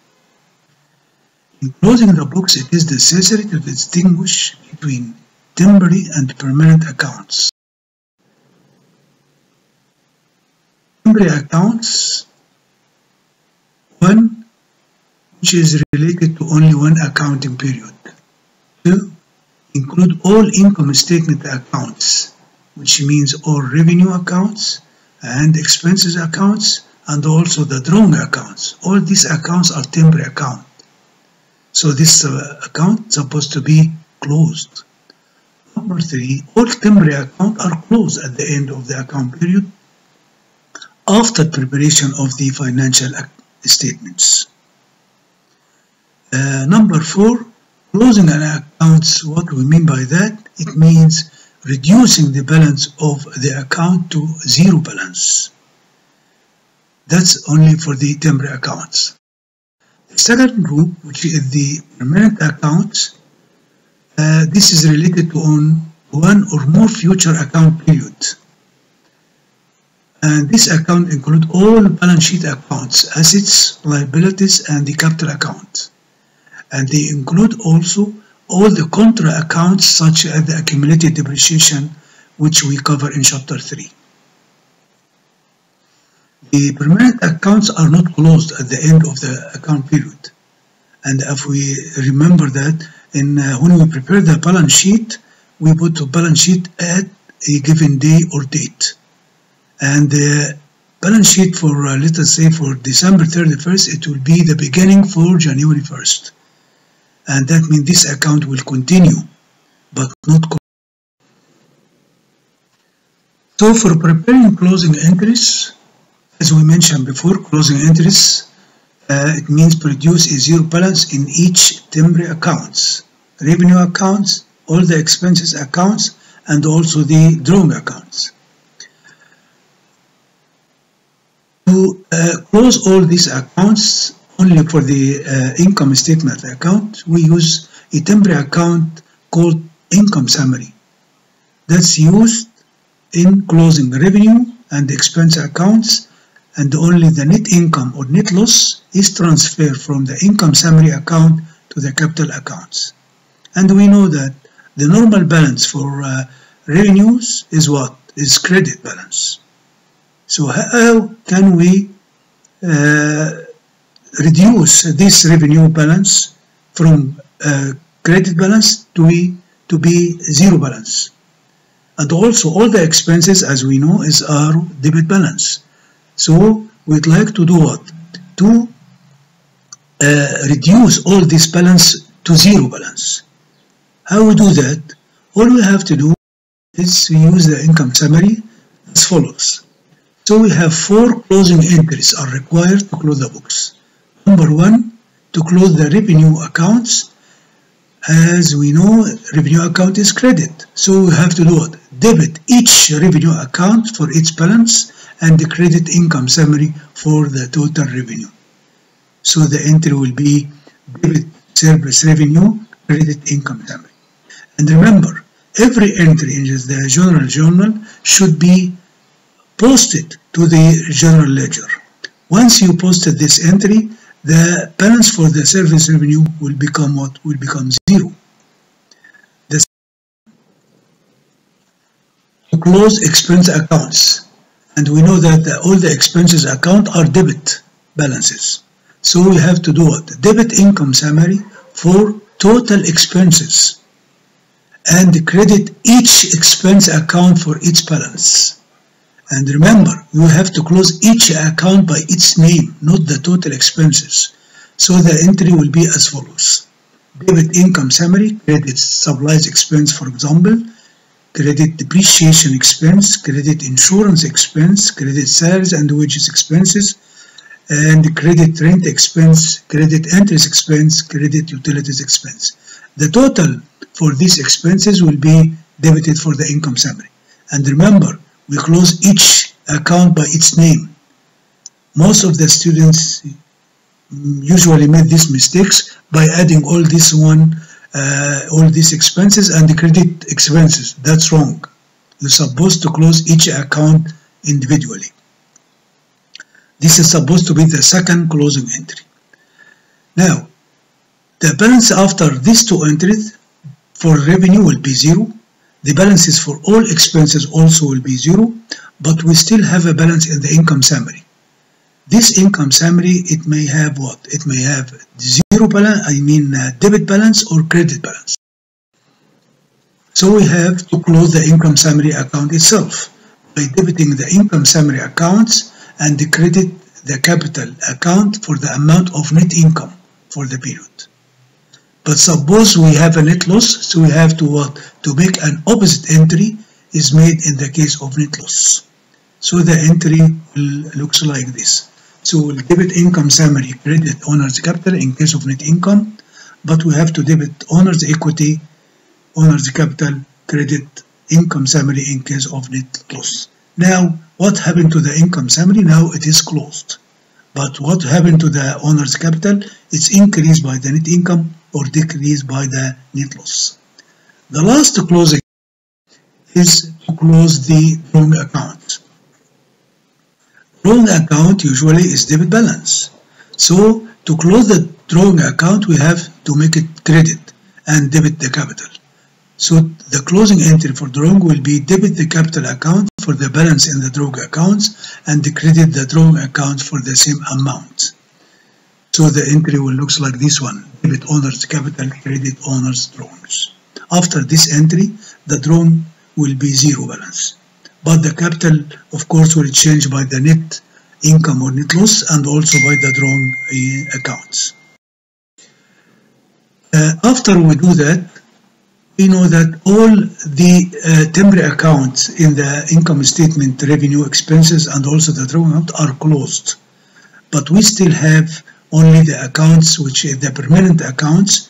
Speaker 1: In closing the books, it is necessary to distinguish between temporary and permanent accounts. Temporary accounts, one which is related to only one accounting period. Two, include all income statement accounts, which means all revenue accounts and expenses accounts and also the drawing accounts. All these accounts are temporary accounts. So this uh, account is supposed to be closed. Number three, all temporary accounts are closed at the end of the account period after preparation of the financial statements. Uh, number four, closing an accounts, what we mean by that? It means reducing the balance of the account to zero balance. That's only for the temporary accounts. The second group, which is the permanent accounts, uh, this is related to on one or more future account periods. And this account include all balance sheet accounts, assets, liabilities, and the capital account. And they include also all the contra accounts such as the accumulated depreciation, which we cover in chapter 3. The permanent accounts are not closed at the end of the account period. And if we remember that in uh, when we prepare the balance sheet, we put the balance sheet at a given day or date. And the balance sheet for, uh, let us say, for December 31st, it will be the beginning for January 1st. And that means this account will continue, but not So for preparing closing entries, as we mentioned before, closing entries, uh, it means produce a zero balance in each temporary accounts, revenue accounts, all the expenses accounts, and also the drawing accounts. To uh, close all these accounts only for the uh, income statement account, we use a temporary account called income summary. That's used in closing revenue and expense accounts and only the net income or net loss is transferred from the income summary account to the capital accounts. And we know that the normal balance for uh, revenues is what? Is credit balance. So how can we uh, reduce this revenue balance from uh, credit balance to be, to be zero balance? And also all the expenses as we know is our debit balance. So we'd like to do what? To uh, reduce all this balance to zero balance. How we do that? All we have to do is we use the income summary as follows. So we have four closing entries are required to close the books. Number one, to close the revenue accounts. As we know, revenue account is credit. So we have to do what? Debit each revenue account for its balance and the credit income summary for the total revenue. So the entry will be debit service revenue, credit income summary. And remember, every entry in the general journal should be posted to the general ledger. Once you posted this entry, the balance for the service revenue will become what? Will become zero. The to close expense accounts. And we know that the, all the expenses account are debit balances. So we have to do what? Debit income summary for total expenses and credit each expense account for its balance. And remember, you have to close each account by its name, not the total expenses. So the entry will be as follows. Debit income summary, credit supplies expense, for example, credit depreciation expense, credit insurance expense, credit salaries and wages expenses, and credit rent expense, credit interest expense, credit utilities expense. The total for these expenses will be debited for the income summary. And remember, we close each account by its name. Most of the students usually make these mistakes by adding all this one, uh, all these expenses and the credit expenses. That's wrong. You're supposed to close each account individually. This is supposed to be the second closing entry. Now, the balance after these two entries for revenue will be zero. The balances for all expenses also will be zero, but we still have a balance in the income summary. This income summary, it may have what? It may have zero balance, I mean uh, debit balance or credit balance. So we have to close the income summary account itself by debiting the income summary accounts and the credit the capital account for the amount of net income for the period. But suppose we have a net loss, so we have to what? To make an opposite entry is made in the case of net loss. So the entry looks like this. So we'll debit income summary, credit owner's capital in case of net income, but we have to debit owner's equity, owner's capital, credit income summary in case of net loss. Now, what happened to the income summary? Now it is closed. But what happened to the owner's capital? It's increased by the net income or decreased by the net loss. The last closing is to close the wrong account. Wrong account usually is debit balance. So to close the wrong account, we have to make it credit and debit the capital. So the closing entry for the wrong will be debit the capital account for the balance in the wrong accounts and credit the wrong account for the same amount. So the entry will looks like this one, debit owner's capital, credit owner's drawings. After this entry, the drawing will be zero balance. But the capital, of course, will change by the net income or net loss and also by the drawn uh, accounts. Uh, after we do that, we know that all the uh, temporary accounts in the income statement, revenue, expenses, and also the drawing account are closed. But we still have only the accounts, which are the permanent accounts,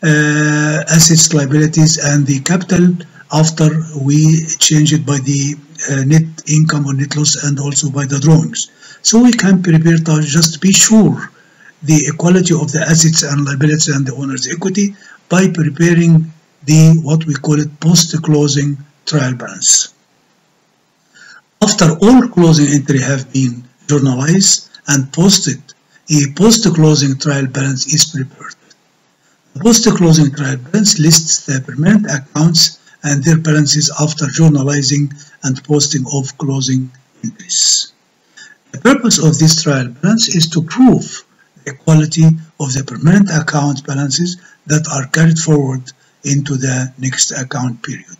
Speaker 1: uh, assets, liabilities, and the capital after we change it by the uh, net income or net loss and also by the drawings. So we can prepare to just be sure the equality of the assets and liabilities and the owner's equity by preparing the what we call it post-closing trial balance. After all closing entry have been journalized and posted, a post-closing trial balance is prepared. The post-closing trial balance lists the permanent accounts and their balances after journalizing and posting of closing entries. The purpose of this trial balance is to prove the quality of the permanent account balances that are carried forward into the next account period.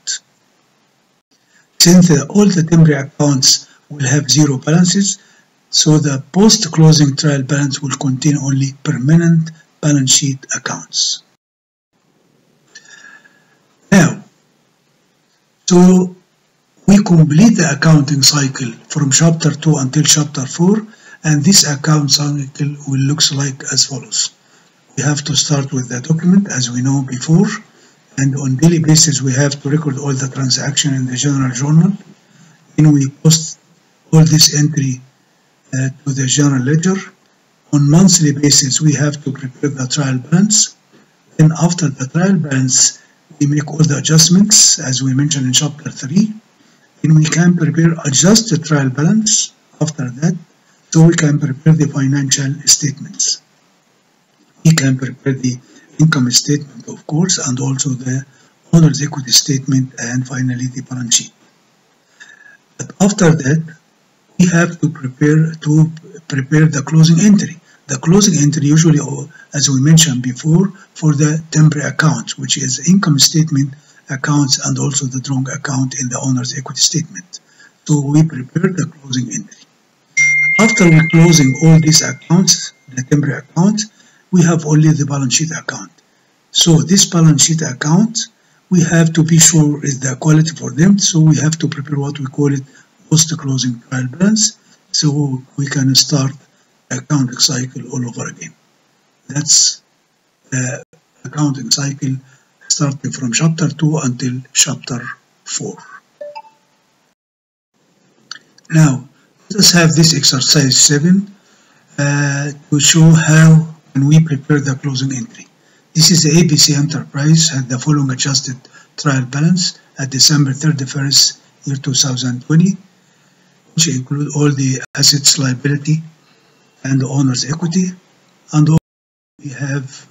Speaker 1: Since the, all the temporary accounts will have zero balances, so the post-closing trial balance will contain only permanent balance sheet accounts. Now, so we complete the accounting cycle from chapter 2 until chapter 4 and this account cycle will looks like as follows. We have to start with the document as we know before and on daily basis we have to record all the transaction in the general journal. Then we post all this entry uh, to the general ledger. On monthly basis we have to prepare the trial balance. Then after the trial balance we make all the adjustments as we mentioned in chapter 3. Then we can prepare adjusted trial balance after that so we can prepare the financial statements. We can prepare the income statement of course and also the owner's equity statement and finally the balance sheet. But after that we have to prepare to prepare the closing entry. The closing entry usually, as we mentioned before, for the temporary accounts, which is income statement accounts and also the drawing account in the owner's equity statement. So we prepare the closing entry. After we closing all these accounts, the temporary accounts, we have only the balance sheet account. So this balance sheet account, we have to be sure is the quality for them. So we have to prepare what we call it post-closing trial balance. So we can start accounting cycle all over again. That's the accounting cycle starting from chapter 2 until chapter 4. Now, let us have this exercise 7 uh, to show how when we prepare the closing entry. This is the ABC Enterprise had the following adjusted trial balance at December 31st, year 2020, which include all the assets liability and the owner's equity, and we have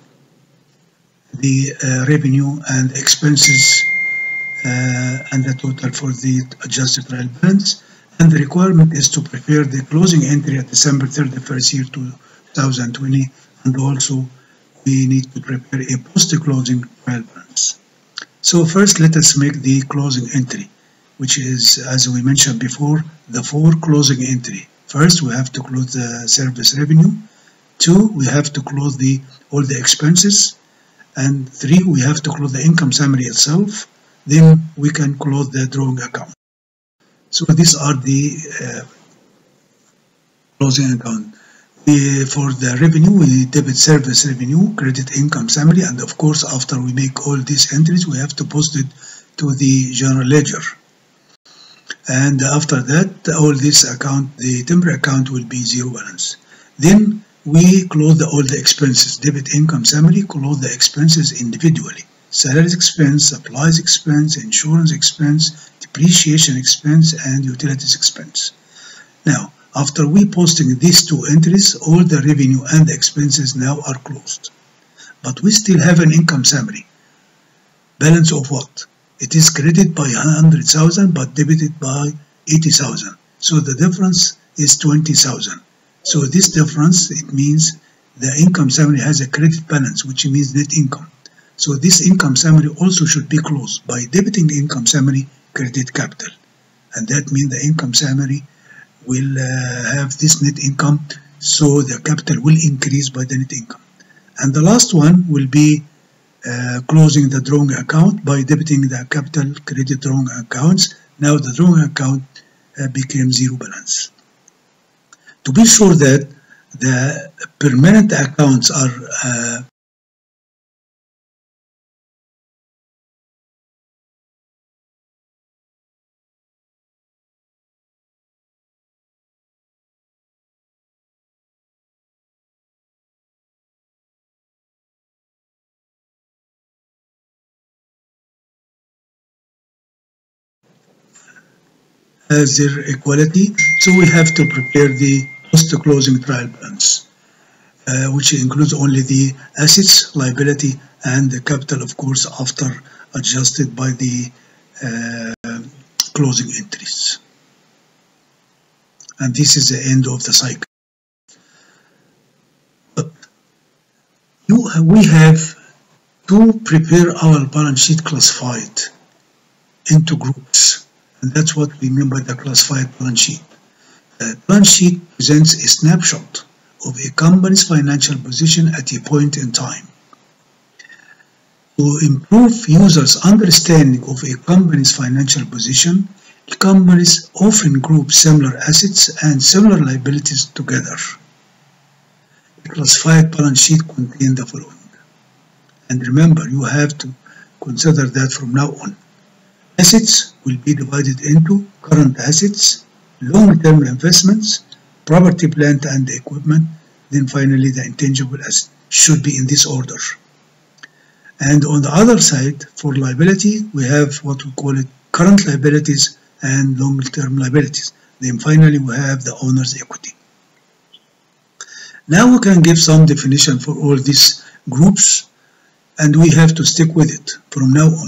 Speaker 1: the uh, revenue and expenses uh, and the total for the adjusted trial balance. And the requirement is to prepare the closing entry at December 31st, year 2020, and also we need to prepare a post-closing trial balance. So first, let us make the closing entry, which is, as we mentioned before, the four closing entry. First, we have to close the service revenue. Two, we have to close the all the expenses. And three, we have to close the income summary itself. Then we can close the drawing account. So these are the uh, closing account. We, for the revenue, we debit service revenue, credit income summary, and of course, after we make all these entries, we have to post it to the general ledger. And after that, all this account, the temporary account will be zero balance. Then we close the, all the expenses, debit income summary, close the expenses individually. Salaries expense, supplies expense, insurance expense, depreciation expense, and utilities expense. Now, after we posting these two entries, all the revenue and the expenses now are closed. But we still have an income summary. Balance of what? It is credited by 100,000 but debited by 80,000. So the difference is 20,000. So this difference, it means the income summary has a credit balance, which means net income. So this income summary also should be closed by debiting income summary credit capital. And that means the income summary will uh, have this net income, so the capital will increase by the net income. And the last one will be uh, closing the drawing account by debiting the capital credit drawing accounts. Now the drawing account uh, became zero balance. To be sure that the permanent accounts are uh, has their equality, so we have to prepare the post-closing trial balance, uh, which includes only the assets, liability, and the capital, of course, after adjusted by the uh, closing entries. And this is the end of the cycle. But you, we have to prepare our balance sheet classified into groups. And that's what we mean by the classified balance sheet. The balance sheet presents a snapshot of a company's financial position at a point in time. To improve users' understanding of a company's financial position, companies often group similar assets and similar liabilities together. A classified balance sheet contains the following. And remember, you have to consider that from now on. Assets will be divided into current assets, long-term investments, property, plant, and equipment, then finally the intangible assets should be in this order. And on the other side, for liability, we have what we call it current liabilities and long-term liabilities. Then finally, we have the owner's equity. Now we can give some definition for all these groups, and we have to stick with it from now on.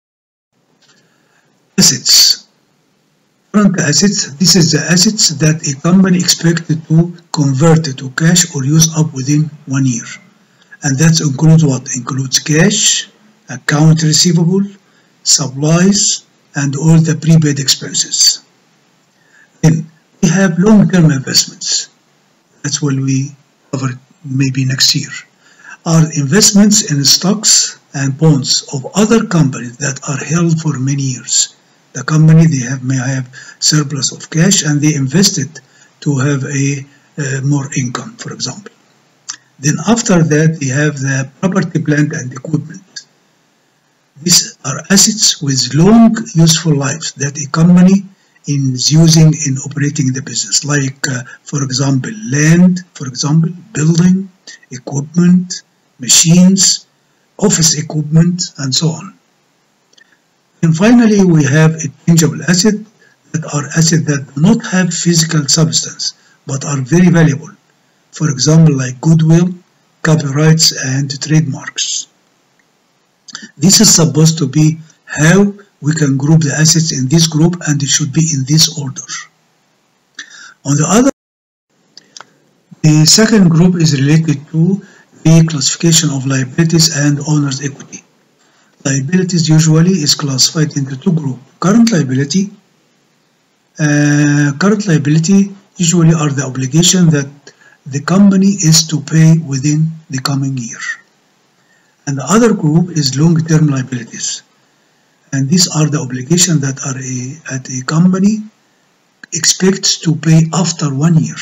Speaker 1: Assets. Current assets, this is the assets that a company expected to convert to cash or use up within one year. And that includes what? Includes cash, account receivable, supplies, and all the prepaid expenses. Then we have long-term investments. That's what we cover maybe next year. Are investments in stocks and bonds of other companies that are held for many years. The company they have may have surplus of cash and they invest it to have a uh, more income, for example. Then after that, we have the property, plant, and equipment. These are assets with long useful lives that a company is using in operating the business, like, uh, for example, land, for example, building, equipment, machines, office equipment, and so on. And finally, we have a tangible asset that are assets that do not have physical substance but are very valuable. For example, like goodwill, copyrights, and trademarks. This is supposed to be how we can group the assets in this group and it should be in this order. On the other the second group is related to the classification of liabilities and owner's equity. Liabilities usually is classified into two groups. Current liability, uh, current liability usually are the obligation that the company is to pay within the coming year. And the other group is long-term liabilities. And these are the obligations that are a, at a company expects to pay after one year,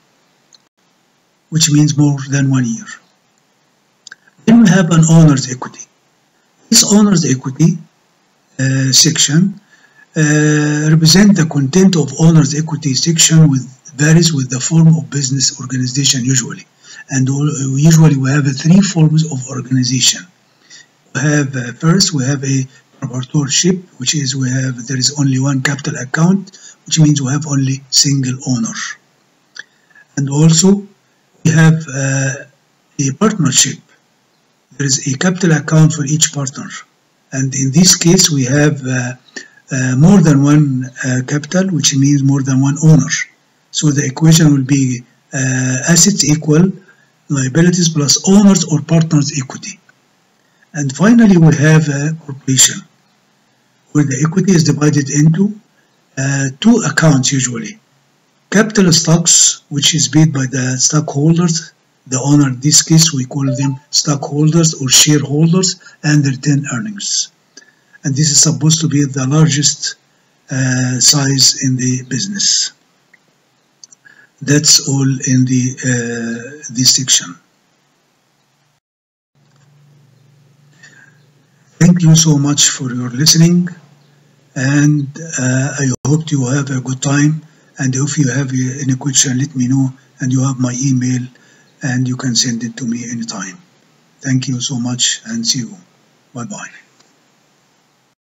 Speaker 1: which means more than one year. Then we have an owner's equity. This owner's equity uh, section uh, represent the content of owner's equity section with varies with the form of business organization usually. And usually we have three forms of organization. We have uh, first we have a proprietorship, which is we have there is only one capital account, which means we have only single owner. And also we have uh, a partnership. There is a capital account for each partner. And in this case, we have uh, uh, more than one uh, capital, which means more than one owner. So the equation will be uh, assets equal liabilities plus owners or partners equity. And finally, we have a corporation where the equity is divided into uh, two accounts usually. Capital stocks, which is paid by the stockholders, the owner, in this case, we call them stockholders or shareholders, and retained earnings. And this is supposed to be the largest uh, size in the business. That's all in the uh, this section. Thank you so much for your listening and uh, I hope you have a good time and if you have any question let me know and you have my email and you can send it to me anytime. Thank you so much and see you. Bye bye.